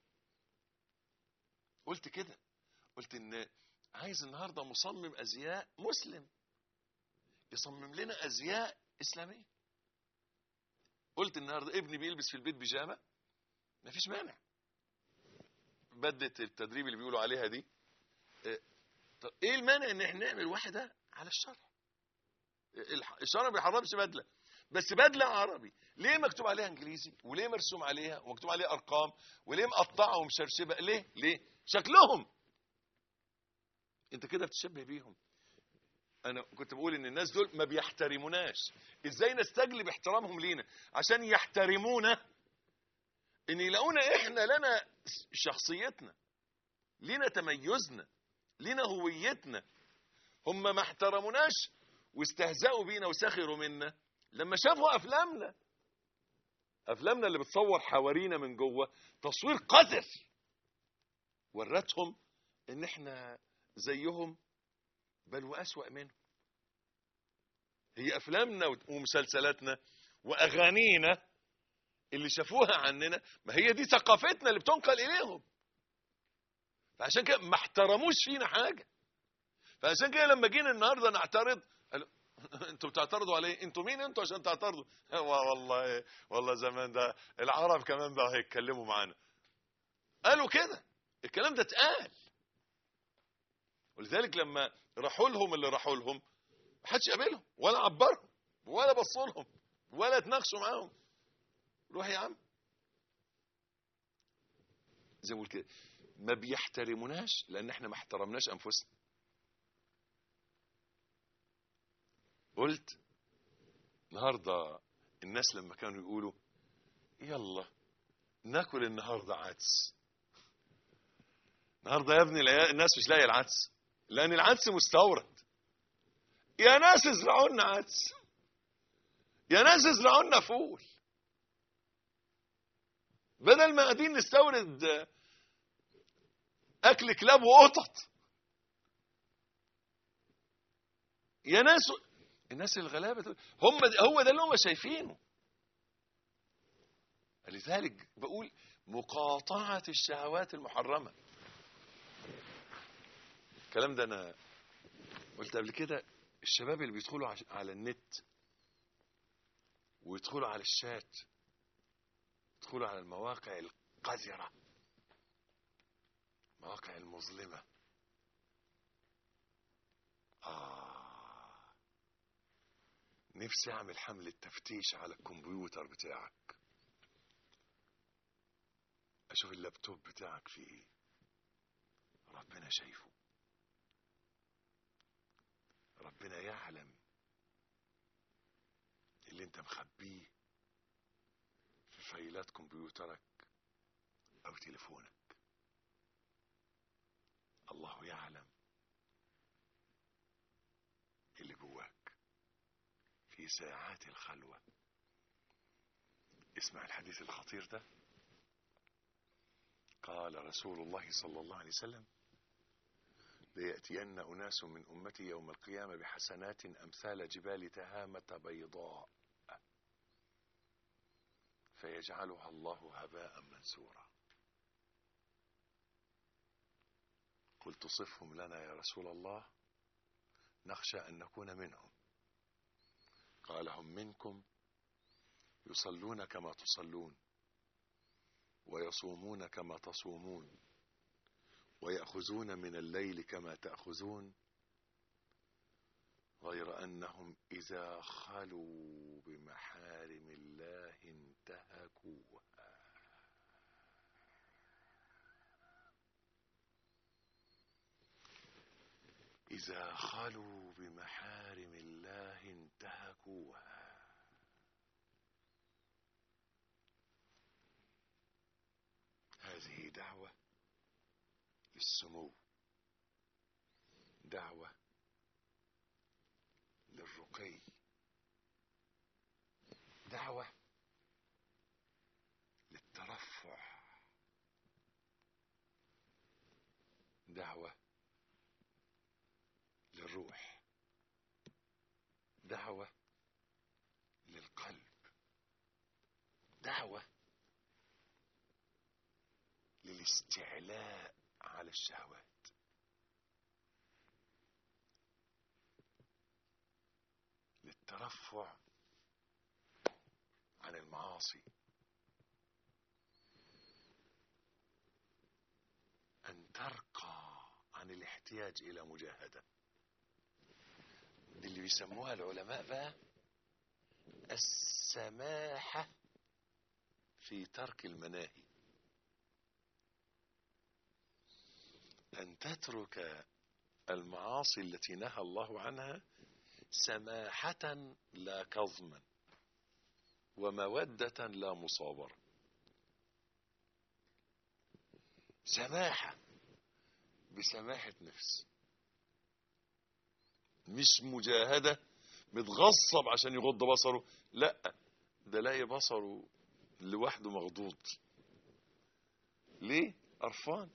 قلت كده قلت ان عايز النهارده مصمم ازياء مسلم يصمم لنا ازياء اسلاميه قلت النهارده ابني بيلبس في البيت بيجامه مفيش مانع بدت التدريب اللي بيقولوا عليها دي طب ايه المانع ان احنا نعمل واحده على الشرع الشرع ما بيحرمش بدله بس بدله عربي ليه مكتوب عليها انجليزي وليه مرسوم عليها ومكتوب عليها ارقام وليه مقطعه ومشرشبه ليه ليه شكلهم انت كده بتشبه بيهم انا كنت بقول ان الناس دول ما بيحترموناش ازاي نستجلب احترامهم لينا عشان يحترمونا ان يلاقونا احنا لنا شخصيتنا لنا تميزنا لنا هويتنا هم ما احترموناش واستهزأوا بينا وسخروا منا لما شافوا افلامنا افلامنا اللي بتصور حوارينا من جوه تصوير قذر ورتهم ان احنا زيهم بل واسوأ منهم هي افلامنا ومسلسلاتنا واغانينا اللي شافوها عننا ما هي دي ثقافتنا اللي بتنقل اليهم فعشان كده ما احترموش فينا حاجه فعشان كده لما جينا النهارده نعترض قالوا انتوا بتعترضوا على ايه انتوا مين انتوا عشان تعترضوا والله والله زمان ده العرب كمان بقى هيتكلموا معانا قالوا كده الكلام ده اتقال ولذلك لما راحوا لهم اللي راحوا لهم ما حدش قابلهم ولا عبرهم ولا بصوا لهم ولا اتناقشوا معاهم روح يا عم زي ما بقول كده ما بيحترموناش لان احنا ما احترمناش انفسنا قلت النهارده الناس لما كانوا يقولوا يلا ناكل النهارده عدس النهارده يا ابني الناس مش لاقيه العدس لان العدس مستورد يا ناس ازرعوا لنا عدس يا ناس ازرعوا لنا فول بدل ما قاعدين نستورد اكل كلاب وقطط يا ناس الناس الغلابه دول هم هو ده اللي هم شايفينه لذلك بقول مقاطعه الشهوات المحرمه الكلام ده انا قلت قبل كده الشباب اللي بيدخلوا على النت ويدخلوا على الشات يدخلوا على المواقع القذرة المواقع المظلمة آه نفسي أعمل حملة تفتيش على الكمبيوتر بتاعك أشوف اللابتوب بتاعك فيه إيه ربنا شايفه ربنا يعلم اللي انت مخبيه في فايلات كمبيوترك او تليفونك الله يعلم اللي جواك في ساعات الخلوة اسمع الحديث الخطير ده قال رسول الله صلى الله عليه وسلم ليأتين أناس من أمتي يوم القيامة بحسنات أمثال جبال تهامة بيضاء فيجعلها الله هباء منثورا قلت صفهم لنا يا رسول الله نخشى أن نكون منهم قال هم منكم يصلون كما تصلون ويصومون كما تصومون ويأخذون من الليل كما تأخذون غير أنهم إذا خلوا بمحارم الله انتهكوها إذا خلوا بمحارم الله انتهكوها هذه دعوة للسمو دعوة للرقي دعوة للترفع دعوة للروح دعوة للقلب دعوة للاستعلاء على الشهوات للترفع عن المعاصي أن ترقى عن الاحتياج إلى مجاهدة دي اللي بيسموها العلماء بقى السماحة في ترك المناهي أن تترك المعاصي التي نهى الله عنها سماحة لا كظما ومودة لا مصابرة سماحة بسماحة نفس مش مجاهدة متغصب عشان يغض بصره لا ده لاقي بصره لوحده مغضوض ليه قرفان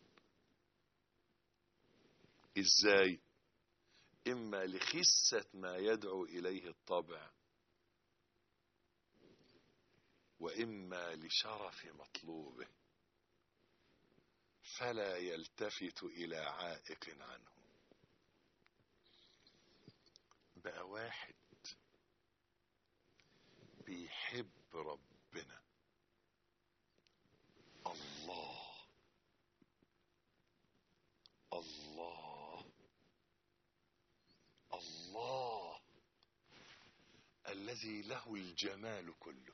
ازاي اما لخسة ما يدعو اليه الطبع واما لشرف مطلوبه فلا يلتفت الى عائق عنه بقى واحد بيحب ربنا الله الله الله الذي له الجمال كله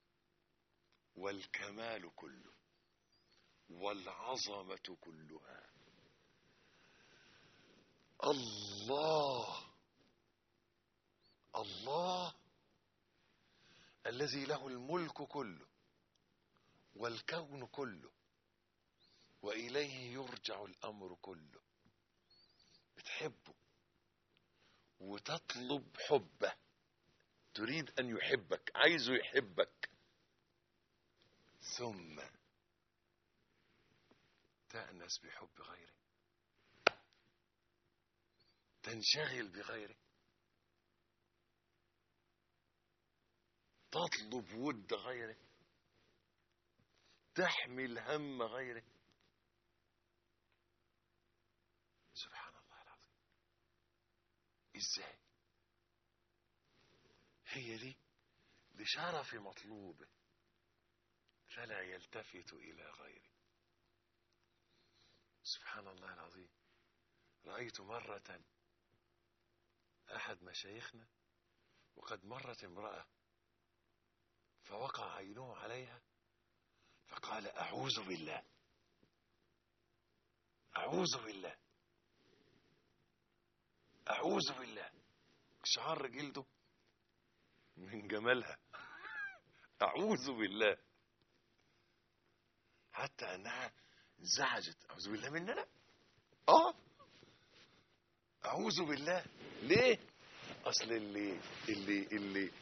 والكمال كله والعظمة كلها الله الله الذي له الملك كله والكون كله وإليه يرجع الأمر كله بتحبه وتطلب حبه تريد أن يحبك عايزه يحبك ثم تأنس بحب غيره تنشغل بغيره تطلب ود غيره تحمل هم غيره سبحان الله العظيم ازاي هي دي لشرف مطلوبه فلا يلتفت الى غيره سبحان الله العظيم رأيت مرة أحد مشايخنا وقد مرت امرأة فوقع عينه عليها فقال أعوذ بالله أعوذ بالله أعوذ بالله شعر جلده من جمالها أعوذ بالله حتى أنها زعجت أعوذ بالله مننا آه أعوذ بالله ليه أصل اللي اللي اللي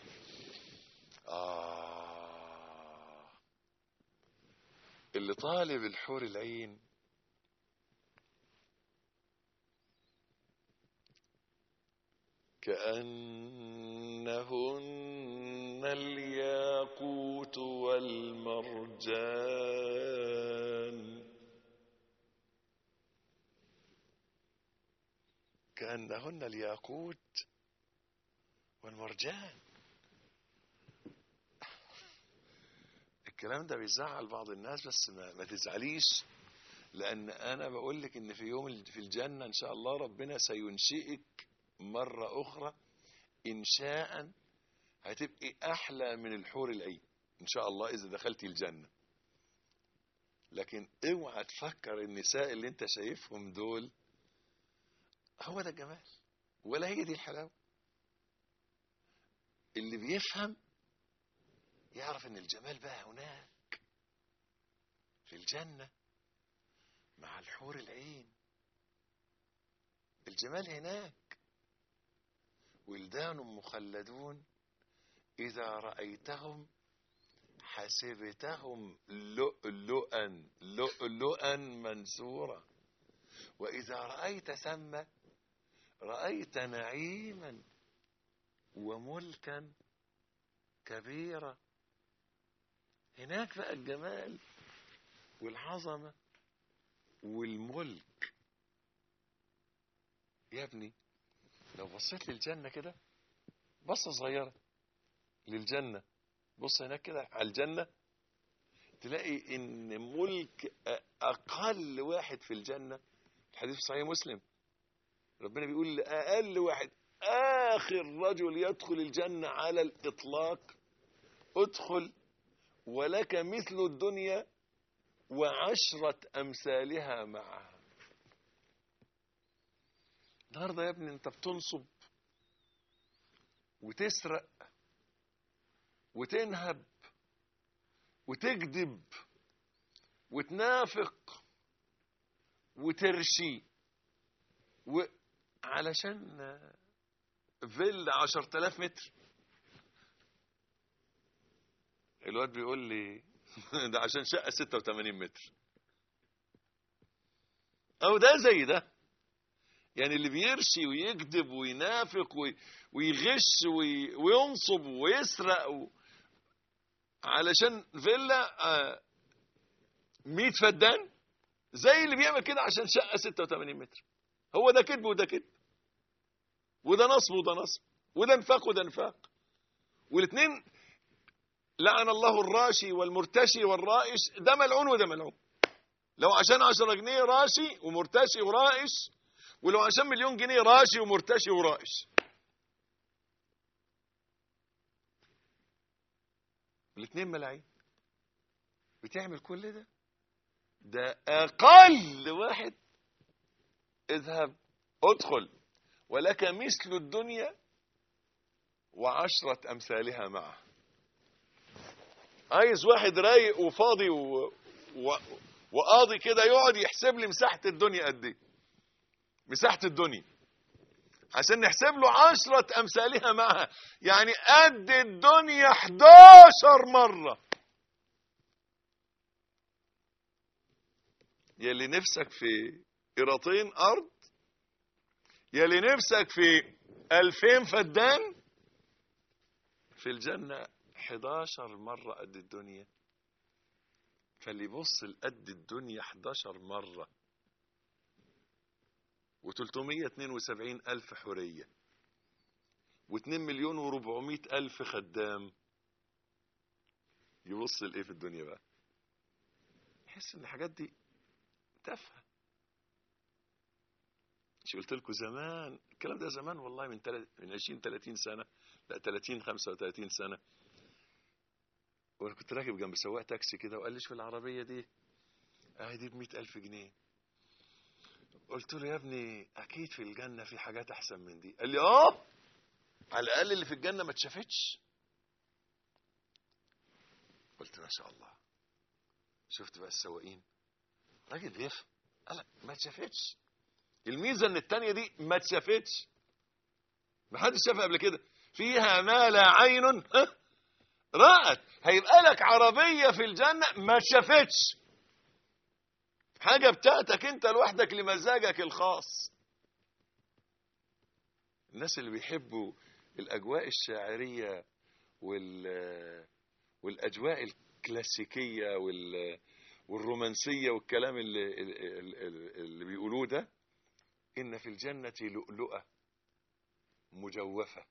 آه اللي طالب الحور العين كأنهن الياقوت والمرجان كأنهن الياقوت والمرجان الكلام ده بيزعل بعض الناس بس ما, ما تزعليش لأن أنا بقول لك إن في يوم في الجنة إن شاء الله ربنا سينشئك مرة أخرى إنشاء هتبقي أحلى من الحور العين إن شاء الله إذا دخلتي الجنة لكن اوعى تفكر النساء اللي انت شايفهم دول هو ده الجمال ولا هي دي الحلاوة اللي بيفهم يعرف ان الجمال بقى هناك في الجنة مع الحور العين الجمال هناك ولدان مخلدون إذا رأيتهم حسبتهم لؤلؤا لؤلؤا منثورا وإذا رأيت ثم رأيت نعيما وملكا كبيرا هناك بقى الجمال والعظمة والملك يا ابني لو بصيت للجنة كده بصة صغيرة للجنة بص هناك كده على الجنة تلاقي ان ملك اقل واحد في الجنة الحديث في صحيح مسلم ربنا بيقول لأقل واحد آخر رجل يدخل الجنة على الإطلاق ادخل ولك مثل الدنيا وعشرة أمثالها معها النهارده يا ابني انت بتنصب وتسرق وتنهب وتكذب وتنافق وترشي وعلشان فيلا 10000 متر الواد بيقول لي ده عشان شقه 86 متر او ده زي ده يعني اللي بيرشي ويكذب وينافق وي- ويغش وي- وينصب ويسرق و... علشان فيلا آه، 100 فدان زي اللي بيعمل كده عشان شقه 86 متر هو ده كذب وده كذب وده نصب وده نصب وده نفاق وده نفاق والاثنين لعن الله الراشي والمرتشي والرائش ده ملعون وده ملعون لو عشان 10 جنيه راشي ومرتشي ورائش ولو عشان مليون جنيه راشي ومرتشي ورائش الاثنين ملاعين بتعمل كل ده ده اقل واحد اذهب ادخل ولك مثل الدنيا وعشرة امثالها معه عايز واحد رايق وفاضي و... و... وقاضي كده يقعد يحسب لي مساحة الدنيا قد ايه مساحة الدنيا عشان نحسب له عشرة أمثالها معها يعني قد الدنيا 11 مرة يلي نفسك في قراطين أرض يلي نفسك في ألفين فدان في الجنة 11 مرة قد الدنيا فاللي يبص لقد الدنيا 11 مرة و372 ألف حرية و2 مليون و400 ألف خدام يبص لإيه في الدنيا بقى يحس إن الحاجات دي تافهة مش قلت لكم زمان الكلام ده زمان والله من تل... من 20 30 سنة لا 30 35 سنة وانا كنت راكب جنب سواق تاكسي كده وقال لي شوف العربية دي اهي دي ب ألف جنيه قلت له يا ابني اكيد في الجنة في حاجات احسن من دي قال لي اه على الاقل اللي في الجنة ما اتشافتش قلت ما شاء الله شفت بقى السواقين راجل بيفهم قال ما اتشافتش الميزه ان التانية دي ما اتشافتش ما حدش شافها قبل كده فيها ما لا عين ها، رأت هيبقى لك عربية في الجنة ما اتشافتش حاجة بتاعتك انت لوحدك لمزاجك الخاص الناس اللي بيحبوا الأجواء الشاعرية وال والأجواء الكلاسيكية وال والرومانسية والكلام اللي, اللي, اللي بيقولوه ده إن في الجنة لؤلؤة مجوفة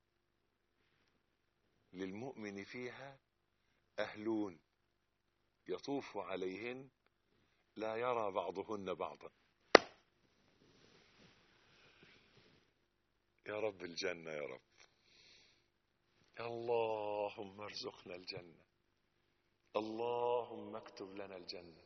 للمؤمن فيها أهلون يطوف عليهن لا يرى بعضهن بعضا يا رب الجنة يا رب اللهم ارزقنا الجنة اللهم اكتب لنا الجنة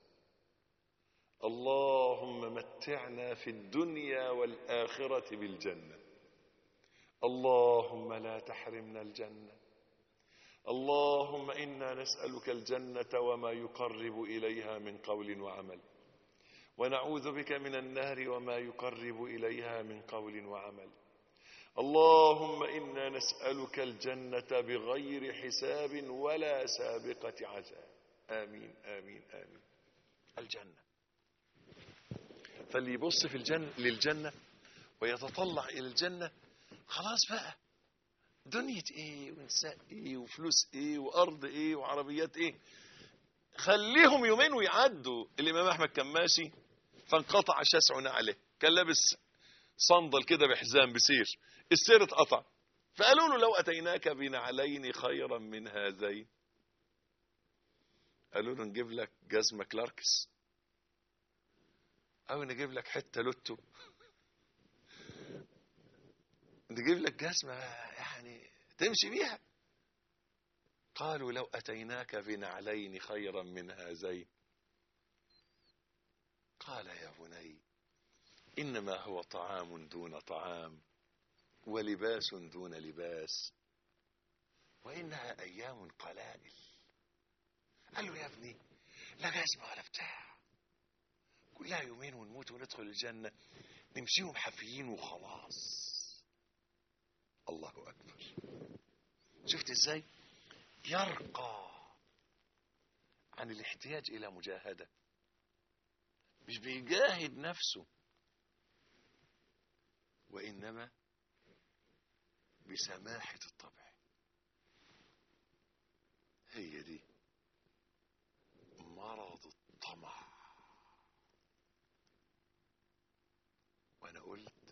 اللهم متعنا في الدنيا والآخرة بالجنة اللهم لا تحرمنا الجنة اللهم إنا نسألك الجنة وما يقرب إليها من قول وعمل ونعوذ بك من النار وما يقرب إليها من قول وعمل اللهم إنا نسألك الجنة بغير حساب ولا سابقة عذاب آمين آمين آمين الجنة فاللي يبص في الجنة للجنة ويتطلع إلى الجنة خلاص بقى دنيا ايه ونساء ايه وفلوس ايه وارض ايه وعربيات ايه خليهم يومين ويعدوا الامام احمد كان ماشي فانقطع شسع نعله كان لابس صندل كده بحزام بسير السير اتقطع فقالوا له لو اتيناك بنعلين خيرا من هذين قالوا له نجيب لك جزمه كلاركس او نجيب لك حته لوتو نجيب لك جزمة يعني تمشي بيها قالوا لو أتيناك بنعلين خيرا من هذين قال يا بني إنما هو طعام دون طعام ولباس دون لباس وإنها أيام قلائل قال له يا ابني لا جزمة ولا بتاع كلها يومين ونموت وندخل الجنة نمشيهم حافيين وخلاص شفت ازاي يرقى عن الاحتياج الى مجاهده مش بيجاهد نفسه وانما بسماحه الطبع هي دي مرض الطمع وانا قلت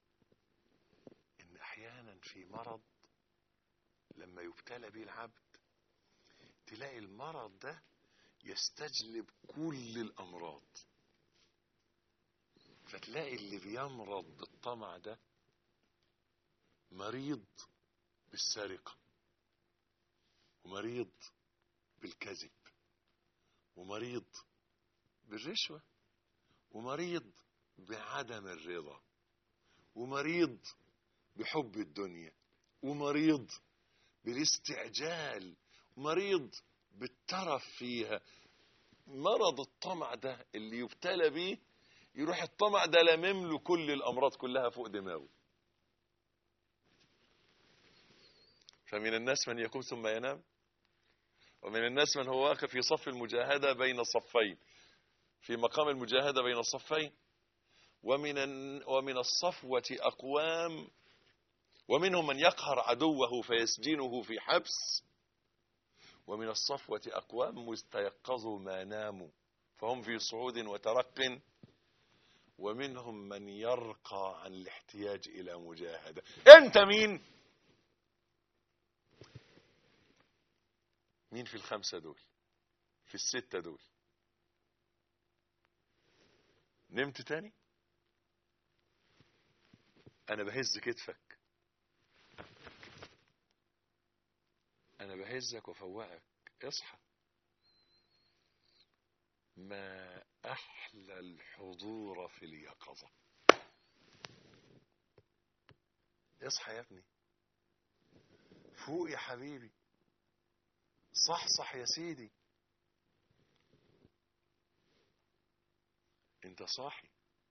ان احيانا في مرض لما يبتلى به العبد تلاقي المرض ده يستجلب كل الامراض فتلاقي اللي بيمرض بالطمع ده مريض بالسرقه ومريض بالكذب ومريض بالرشوه ومريض بعدم الرضا ومريض بحب الدنيا ومريض بالاستعجال مريض بالترف فيها مرض الطمع ده اللي يبتلى بيه يروح الطمع ده لمم له كل الامراض كلها فوق دماغه فمن الناس من يقوم ثم ينام ومن الناس من هو واقف في صف المجاهده بين صفين في مقام المجاهده بين الصفين ومن ومن الصفوه اقوام ومنهم من يقهر عدوه فيسجنه في حبس ومن الصفوة أقوام مستيقظوا ما ناموا فهم في صعود وترق ومنهم من يرقى عن الاحتياج إلى مجاهدة أنت مين؟ مين في الخمسة دول؟ في الستة دول؟ نمت تاني؟ أنا بهز كتفك انا بهزك وافوقك اصحى ما احلى الحضور في اليقظه اصحى يا ابني فوق يا حبيبي صحصح يا سيدي انت صاحي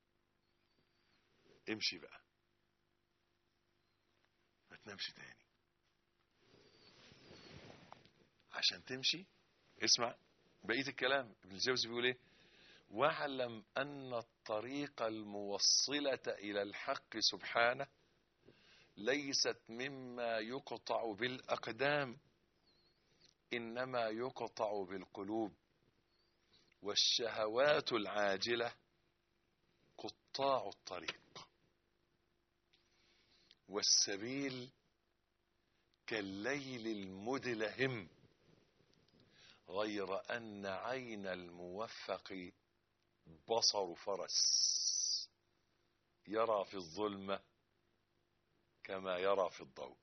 امشي بقى ما تنامش تاني عشان تمشي اسمع بقيه الكلام ابن الجوزي بيقول ايه واعلم ان الطريق الموصله الى الحق سبحانه ليست مما يقطع بالاقدام انما يقطع بالقلوب والشهوات العاجله قطاع الطريق والسبيل كالليل المدلهم غير أن عين الموفق بصر فرس يرى في الظلمة كما يرى في الضوء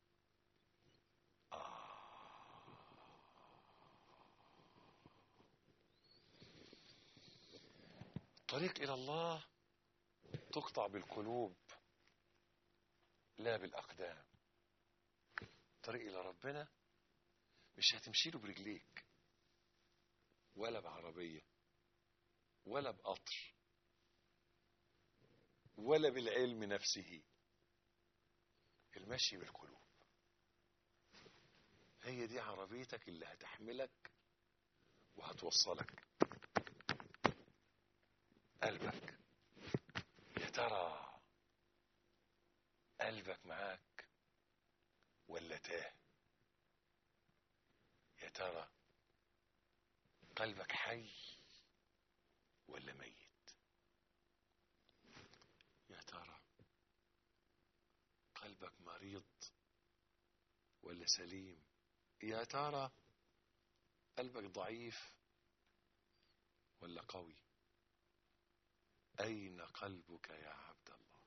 الطريق إلى الله تقطع بالقلوب لا بالأقدام الطريق إلى ربنا مش هتمشي له برجليك ولا بعربية ولا بقطر ولا بالعلم نفسه المشي بالقلوب هي دي عربيتك اللي هتحملك وهتوصلك قلبك يا ترى قلبك معاك ولا تاه يا ترى قلبك حي ولا ميت يا ترى قلبك مريض ولا سليم يا ترى قلبك ضعيف ولا قوي أين قلبك يا عبد الله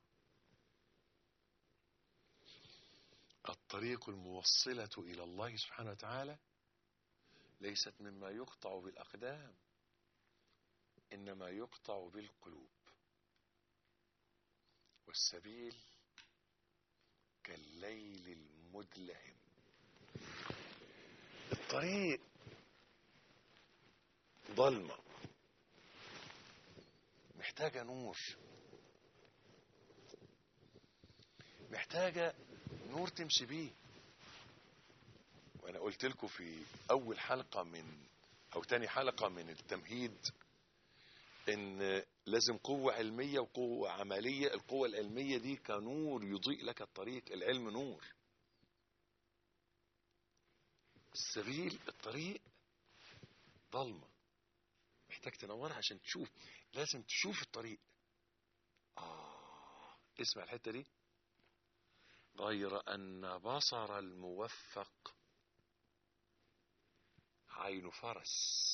الطريق الموصلة إلى الله سبحانه وتعالى ليست مما يقطع بالأقدام إنما يقطع بالقلوب والسبيل كالليل المدلهم الطريق ضلمة محتاجة نور محتاجة نور تمشي بيه وانا قلت لكم في اول حلقة من او تاني حلقة من التمهيد ان لازم قوة علمية وقوة عملية القوة العلمية دي كنور يضيء لك الطريق العلم نور السبيل الطريق ضلمة محتاج تنورها عشان تشوف لازم تشوف الطريق آه اسمع الحتة دي غير أن بصر الموفق عين فرس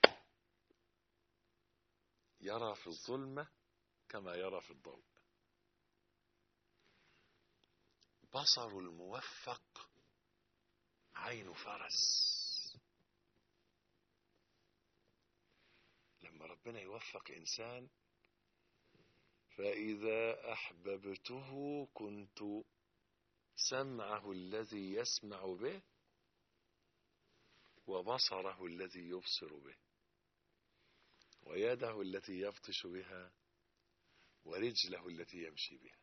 يرى في الظلمة كما يرى في الضوء بصر الموفق عين فرس لما ربنا يوفق إنسان فإذا أحببته كنت سمعه الذي يسمع به وبصره الذي يبصر به ويده التي يبطش بها ورجله التي يمشي بها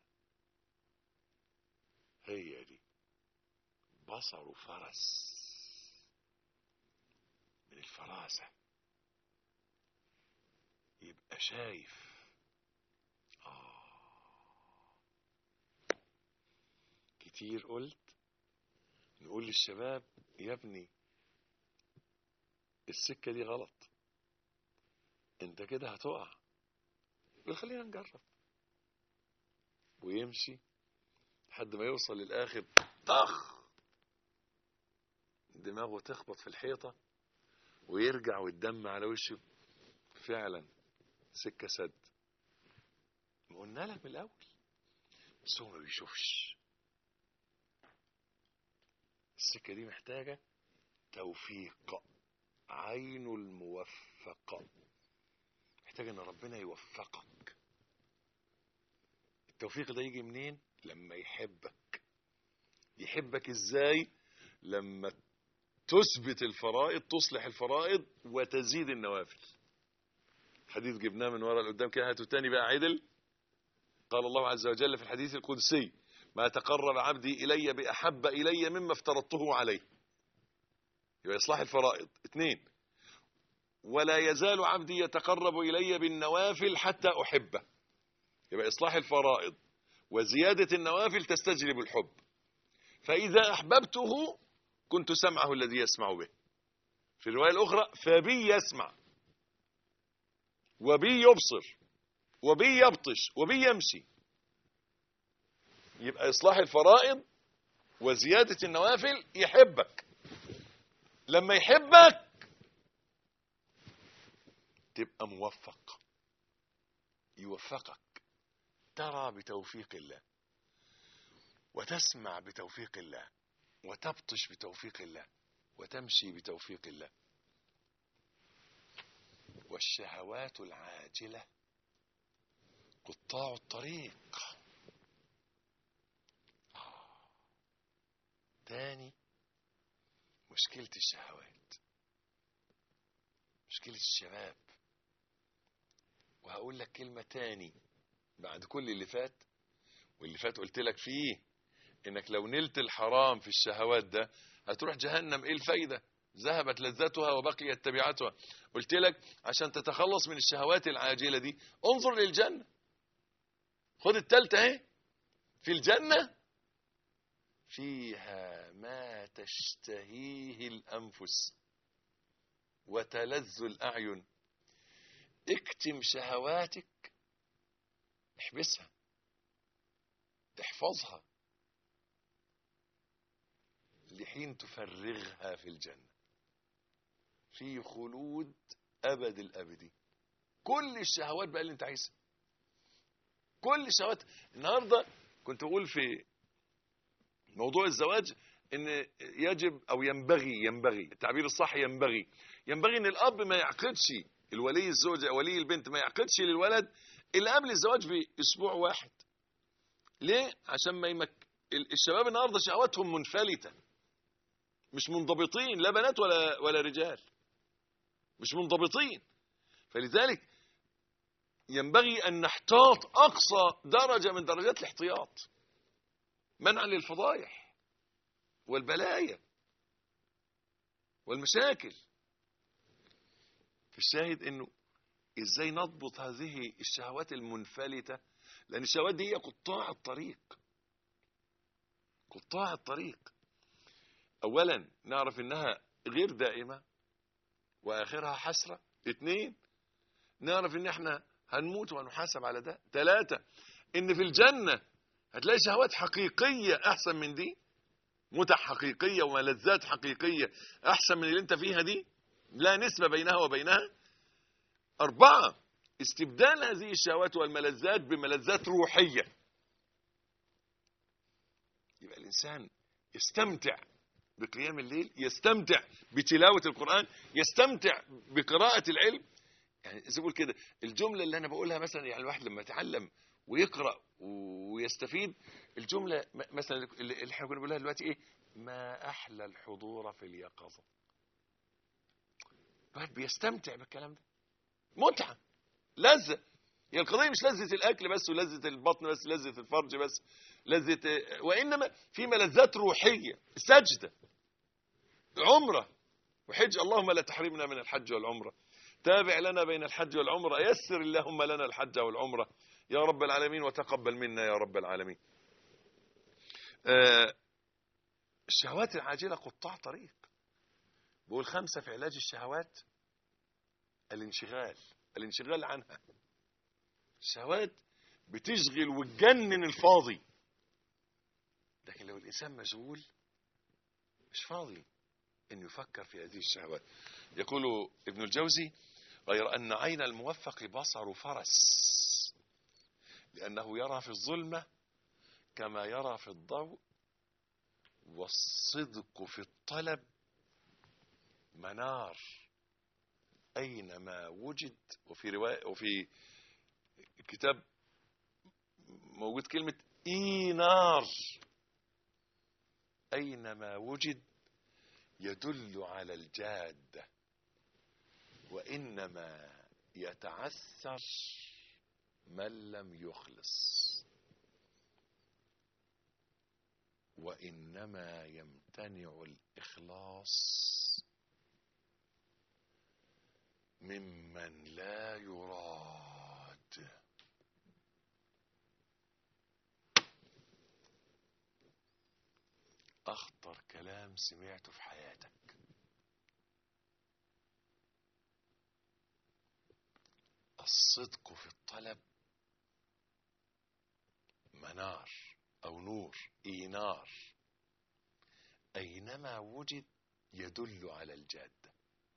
هي دي بصر فرس من الفراسة يبقى شايف كتير قلت نقول للشباب يا ابني السكة دي غلط انت كده هتقع يقول خلينا نجرب ويمشي لحد ما يوصل للآخر طخ دماغه تخبط في الحيطة ويرجع والدم على وشه فعلا سكة سد ما قلنا لك من الأول بس هو ما بيشوفش السكة دي محتاجة توفيق عين الموفق محتاج ان ربنا يوفقك التوفيق ده يجي منين لما يحبك يحبك ازاي لما تثبت الفرائض تصلح الفرائض وتزيد النوافل حديث جبناه من ورا لقدام كده هاتوا تاني بقى عدل قال الله عز وجل في الحديث القدسي ما تقرب عبدي إلي بأحب إلي مما افترضته عليه يبقى إصلاح الفرائض اثنين ولا يزال عبدي يتقرب إلي بالنوافل حتى أحبه يبقى إصلاح الفرائض وزيادة النوافل تستجلب الحب فإذا أحببته كنت سمعه الذي يسمع به في الرواية الأخرى فبي يسمع وبي يبصر وبي يبطش وبي يمشي يبقى إصلاح الفرائض وزيادة النوافل يحبك لما يحبك تبقى موفق يوفقك ترى بتوفيق الله وتسمع بتوفيق الله وتبطش بتوفيق الله وتمشي بتوفيق الله والشهوات العاجلة قطاع الطريق تاني مشكلة الشهوات مشكلة الشباب وهقول لك كلمة تاني بعد كل اللي فات واللي فات قلت لك فيه انك لو نلت الحرام في الشهوات ده هتروح جهنم ايه الفايدة ذهبت لذتها وبقيت تبعتها قلت لك عشان تتخلص من الشهوات العاجلة دي انظر للجنة خد التالتة اهي في الجنة فيها ما تشتهيه الأنفس وتلذ الأعين اكتم شهواتك احبسها احفظها لحين تفرغها في الجنة في خلود أبد الأبدي كل الشهوات بقى اللي انت عايزها كل الشهوات النهاردة كنت أقول في موضوع الزواج ان يجب او ينبغي ينبغي التعبير الصح ينبغي ينبغي ان الاب ما يعقدش الولي الزوج او ولي البنت ما يعقدش للولد الا قبل الزواج باسبوع واحد ليه عشان ما يمك الشباب النهارده شهواتهم منفلته مش منضبطين لا بنات ولا ولا رجال مش منضبطين فلذلك ينبغي ان نحتاط اقصى درجه من درجات الاحتياط منعا للفضايح والبلايا والمشاكل في الشاهد انه ازاي نضبط هذه الشهوات المنفلتة لان الشهوات دي هي قطاع الطريق قطاع الطريق اولا نعرف انها غير دائمة واخرها حسرة اثنين نعرف ان احنا هنموت وهنحاسب على ده ثلاثة ان في الجنة هتلاقي شهوات حقيقية احسن من دي متع حقيقية وملذات حقيقية احسن من اللي انت فيها دي لا نسبة بينها وبينها اربعة استبدال هذه الشهوات والملذات بملذات روحية يبقى الانسان يستمتع بقيام الليل يستمتع بتلاوة القرآن يستمتع بقراءة العلم يعني زي بقول كده الجملة اللي أنا بقولها مثلا يعني الواحد لما يتعلم ويقرأ ويستفيد الجملة م- مثلا اللي اللي احنا كنا بنقولها دلوقتي إيه ما أحلى الحضور في اليقظة الواحد بيستمتع بالكلام ده متعة لذة هي القضية مش لذة الأكل بس ولذة البطن بس لذة الفرج بس لذة وإنما في ملذات روحية سجدة عمرة وحج اللهم لا تحرمنا من الحج والعمرة تابع لنا بين الحج والعمرة يسر اللهم لنا الحج والعمرة يا رب العالمين وتقبل منا يا رب العالمين آه، الشهوات العاجلة قطاع طريق بقول خمسة في علاج الشهوات الانشغال الانشغال عنها الشهوات بتشغل وتجنن الفاضي لكن لو الإنسان مشغول مش فاضي أن يفكر في هذه الشهوات يقول ابن الجوزي غير أن عين الموفق بصر فرس لأنه يرى في الظلمة كما يرى في الضوء والصدق في الطلب منار أينما وجد وفي رواية وفي كتاب موجود كلمة إينار أينما وجد يدل على الجادة وإنما يتعثر من لم يخلص وإنما يمتنع الإخلاص ممن لا يراد أخطر كلام سمعته في حياتك الصدق في الطلب منار أو نور إينار أينما وجد يدل على الجادة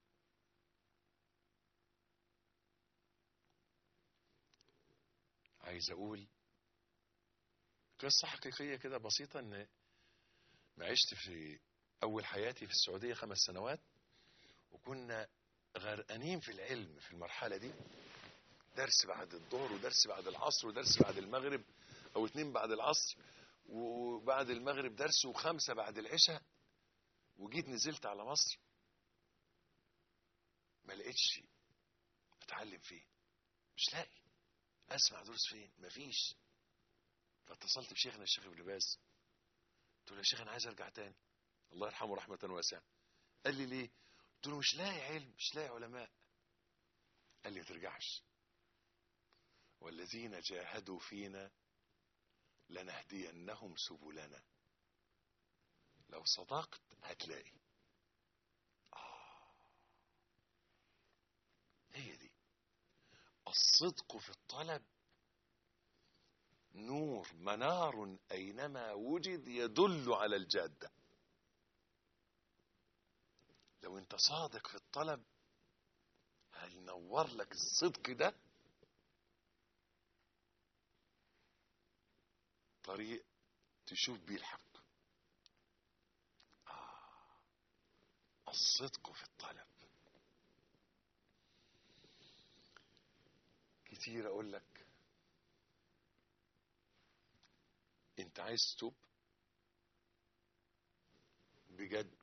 عايز أقول قصة حقيقية كده بسيطة إن ما عشت في أول حياتي في السعودية خمس سنوات وكنا غرقانين في العلم في المرحلة دي درس بعد الظهر ودرس بعد العصر ودرس بعد المغرب أو اتنين بعد العصر وبعد المغرب درس وخمسة بعد العشاء وجيت نزلت على مصر ما لقيتش اتعلم فين مش لاقي اسمع دروس فين مفيش فاتصلت بشيخنا الشيخ ابن باز قلت له يا شيخ انا عايز ارجع تاني الله يرحمه رحمه واسعه قال لي ليه قلت له مش لاقي علم مش لاقي علماء قال لي ما ترجعش والذين جاهدوا فينا لنهدينهم سبلنا لو صدقت هتلاقي آه. هي دي الصدق في الطلب نور منار أينما وجد يدل على الجادة لو انت صادق في الطلب هينور لك الصدق ده طريق تشوف بيه الحق آه. الصدق في الطلب كتير اقول لك انت عايز تتوب بجد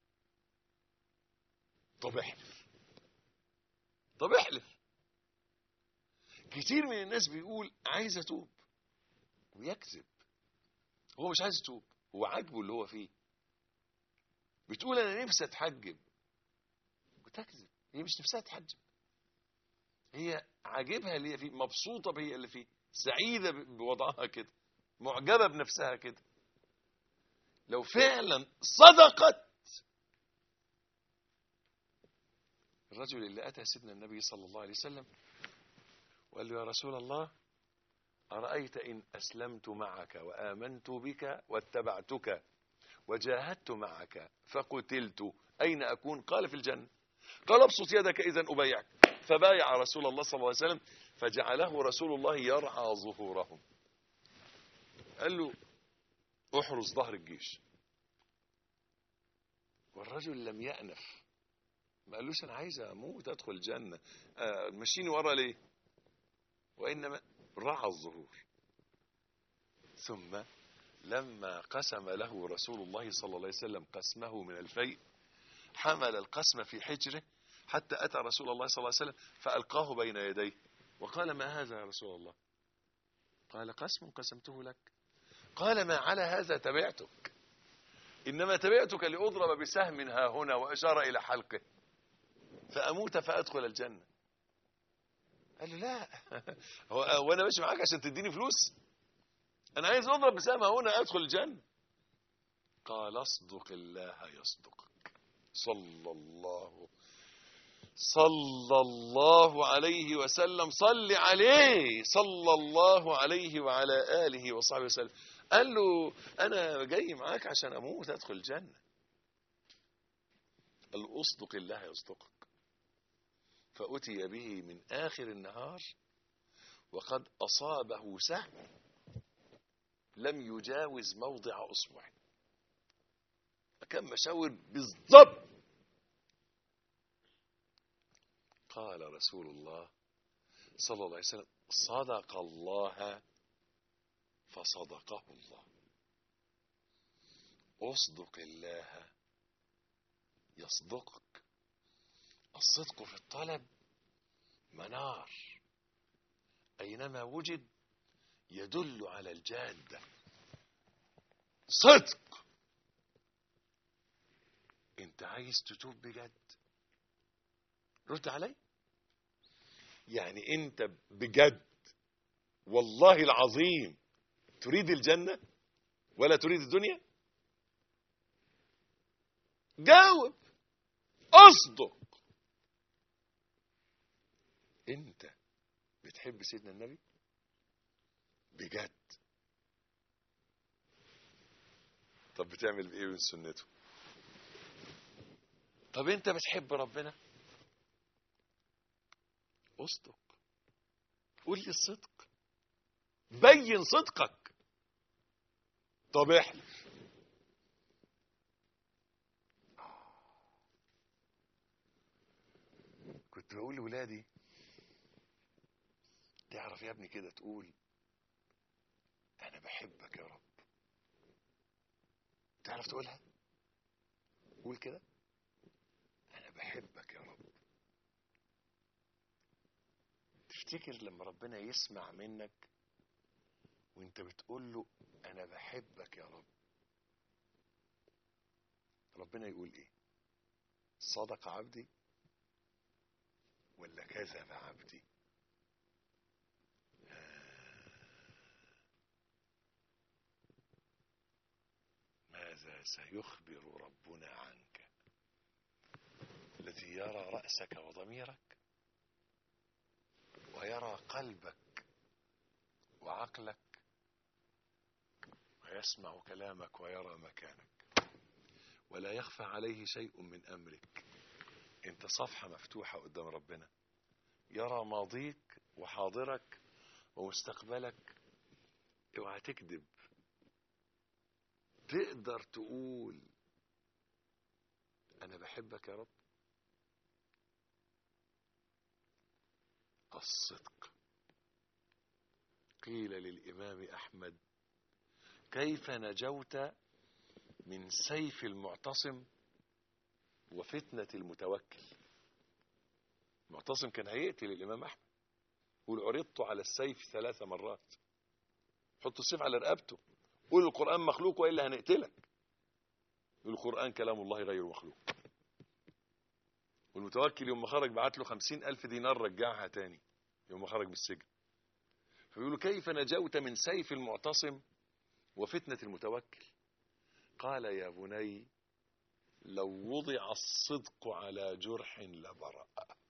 طب احلف طب احلف كتير من الناس بيقول عايز اتوب ويكذب هو مش عايز يتوب هو عاجبه اللي هو فيه بتقول انا نفسي اتحجب تكذب هي مش نفسها تحجب هي عاجبها اللي هي فيه مبسوطة بهي اللي فيه سعيدة بوضعها كده معجبة بنفسها كده لو فعلا صدقت الرجل اللي أتى سيدنا النبي صلى الله عليه وسلم وقال له يا رسول الله أرأيت إن أسلمت معك وآمنت بك واتبعتك وجاهدت معك فقتلت أين أكون قال في الجنة قال ابسط يدك إذا أبايعك فبايع رسول الله صلى الله عليه وسلم فجعله رسول الله يرعى ظهورهم قال له احرس ظهر الجيش والرجل لم يأنف ما قالوش انا عايز اموت ادخل الجنة آه مشيني ورا ليه وانما رعى الظهور ثم لما قسم له رسول الله صلى الله عليه وسلم قسمه من الفيء حمل القسم في حجره حتى أتى رسول الله صلى الله عليه وسلم فألقاه بين يديه وقال ما هذا يا رسول الله قال قسم قسمته لك قال ما على هذا تبعتك إنما تبعتك لأضرب بسهم ها هنا وأشار إلى حلقه فأموت فأدخل الجنة قال له لا هو وانا ماشي معاك عشان تديني فلوس انا عايز اضرب بسهم هنا ادخل الجنة قال اصدق الله يصدقك صلى الله صلى الله عليه وسلم صل عليه صلى الله عليه وعلى آله وصحبه وسلم قال له أنا جاي معاك عشان أموت أدخل الجنة قال له أصدق الله يصدقك فأتي به من آخر النهار وقد أصابه سهم لم يجاوز موضع أصبع كان مشاور بالضبط قال رسول الله صلى الله عليه وسلم صدق الله فصدقه الله اصدق الله يصدقك الصدق في الطلب منار أينما وجد يدل على الجادة صدق انت عايز تتوب بجد رد علي يعني انت بجد والله العظيم تريد الجنة ولا تريد الدنيا جاوب اصدق انت بتحب سيدنا النبي بجد طب بتعمل ايه من سنته طب انت بتحب ربنا اصدق قول لي الصدق بين صدقك طب احلف كنت بقول لولادي تعرف يا ابني كده تقول انا بحبك يا رب تعرف تقولها قول كده انا بحبك يا رب تفتكر لما ربنا يسمع منك وانت بتقول له انا بحبك يا رب ربنا يقول ايه صدق عبدي ولا كذب عبدي ماذا سيخبر ربنا عنك الذي يرى رأسك وضميرك ويرى قلبك وعقلك ويسمع كلامك ويرى مكانك ولا يخفى عليه شيء من أمرك انت صفحة مفتوحة قدام ربنا يرى ماضيك وحاضرك ومستقبلك اوعى تكذب تقدر تقول انا بحبك يا رب الصدق قيل للامام احمد كيف نجوت من سيف المعتصم وفتنة المتوكل المعتصم كان هيقتل الإمام أحمد قول عرضت على السيف ثلاث مرات حط السيف على رقبته قول القرآن مخلوق وإلا هنقتلك القرآن كلام الله غير مخلوق والمتوكل يوم ما خرج بعت له خمسين ألف دينار رجعها تاني يوم ما خرج من السجن فيقولوا كيف نجوت من سيف المعتصم وفتنة المتوكل قال يا بني لو وضع الصدق على جرح لبرأ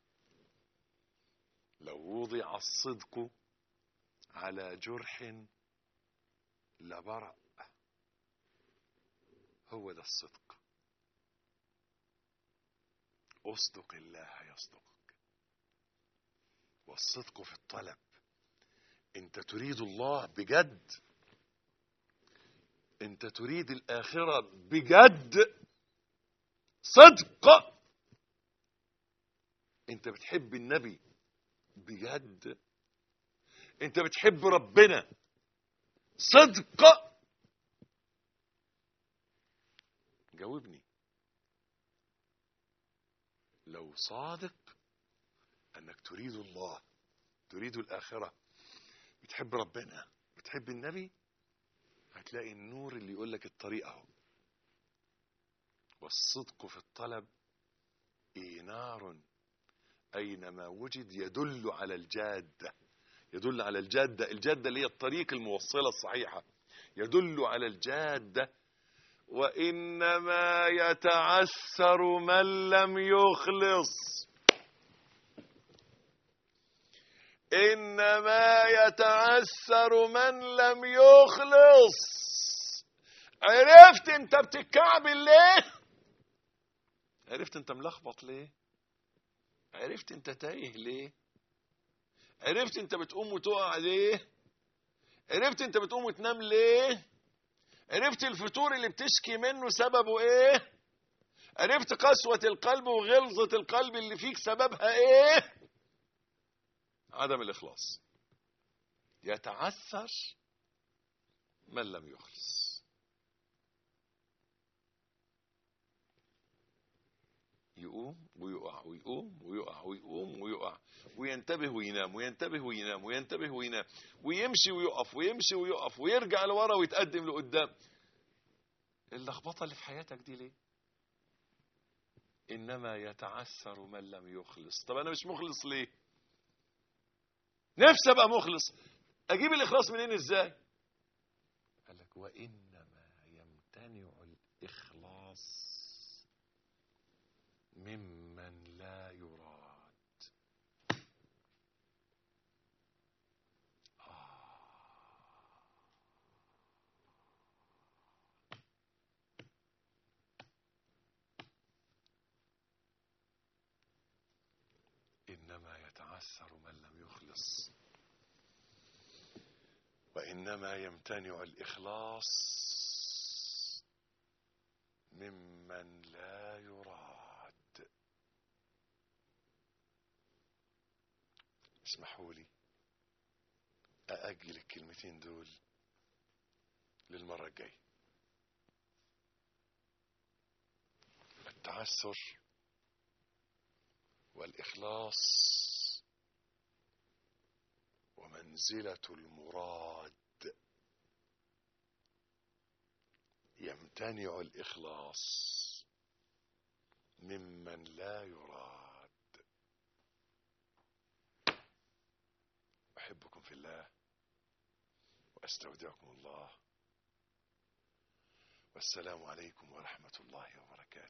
لو وضع الصدق على جرح لبرأ هو ده الصدق اصدق الله يصدقك والصدق في الطلب انت تريد الله بجد انت تريد الاخره بجد صدق انت بتحب النبي بجد انت بتحب ربنا صدق جاوبني لو صادق انك تريد الله تريد الاخره بتحب ربنا بتحب النبي هتلاقي النور اللي يقول لك الطريق اهو والصدق في الطلب إينار أينما وجد يدل على الجادة يدل على الجادة الجادة اللي هي الطريق الموصلة الصحيحة يدل على الجادة وإنما يتعسر من لم يخلص إنما يتعسر من لم يخلص عرفت انت بتتكعبل ليه عرفت انت ملخبط ليه عرفت انت تايه ليه عرفت انت بتقوم وتقع ليه عرفت انت بتقوم وتنام ليه عرفت الفتور اللي بتشكي منه سببه ايه عرفت قسوة القلب وغلظة القلب اللي فيك سببها ايه عدم الاخلاص يتعثر من لم يخلص يقوم ويقع ويقوم ويقع ويقوم ويقع وينتبه وينام وينتبه وينام وينتبه وينام ويمشي ويقف ويمشي ويقف ويرجع لورا ويتقدم لقدام اللخبطه اللي في حياتك دي ليه انما يتعثر من لم يخلص طب انا مش مخلص ليه نفسي ابقى مخلص اجيب الاخلاص منين ازاي قال لك وانما يمتنع الاخلاص ممن لا يراد إنما يتعثر من لم يخلص وإنما يمتنع الإخلاص ممن لا يراد اسمحوا لي أأجل الكلمتين دول للمرة الجاية التعثر والإخلاص ومنزلة المراد يمتنع الإخلاص ممن لا يراد أحبكم في الله وأستودعكم الله والسلام عليكم ورحمة الله وبركاته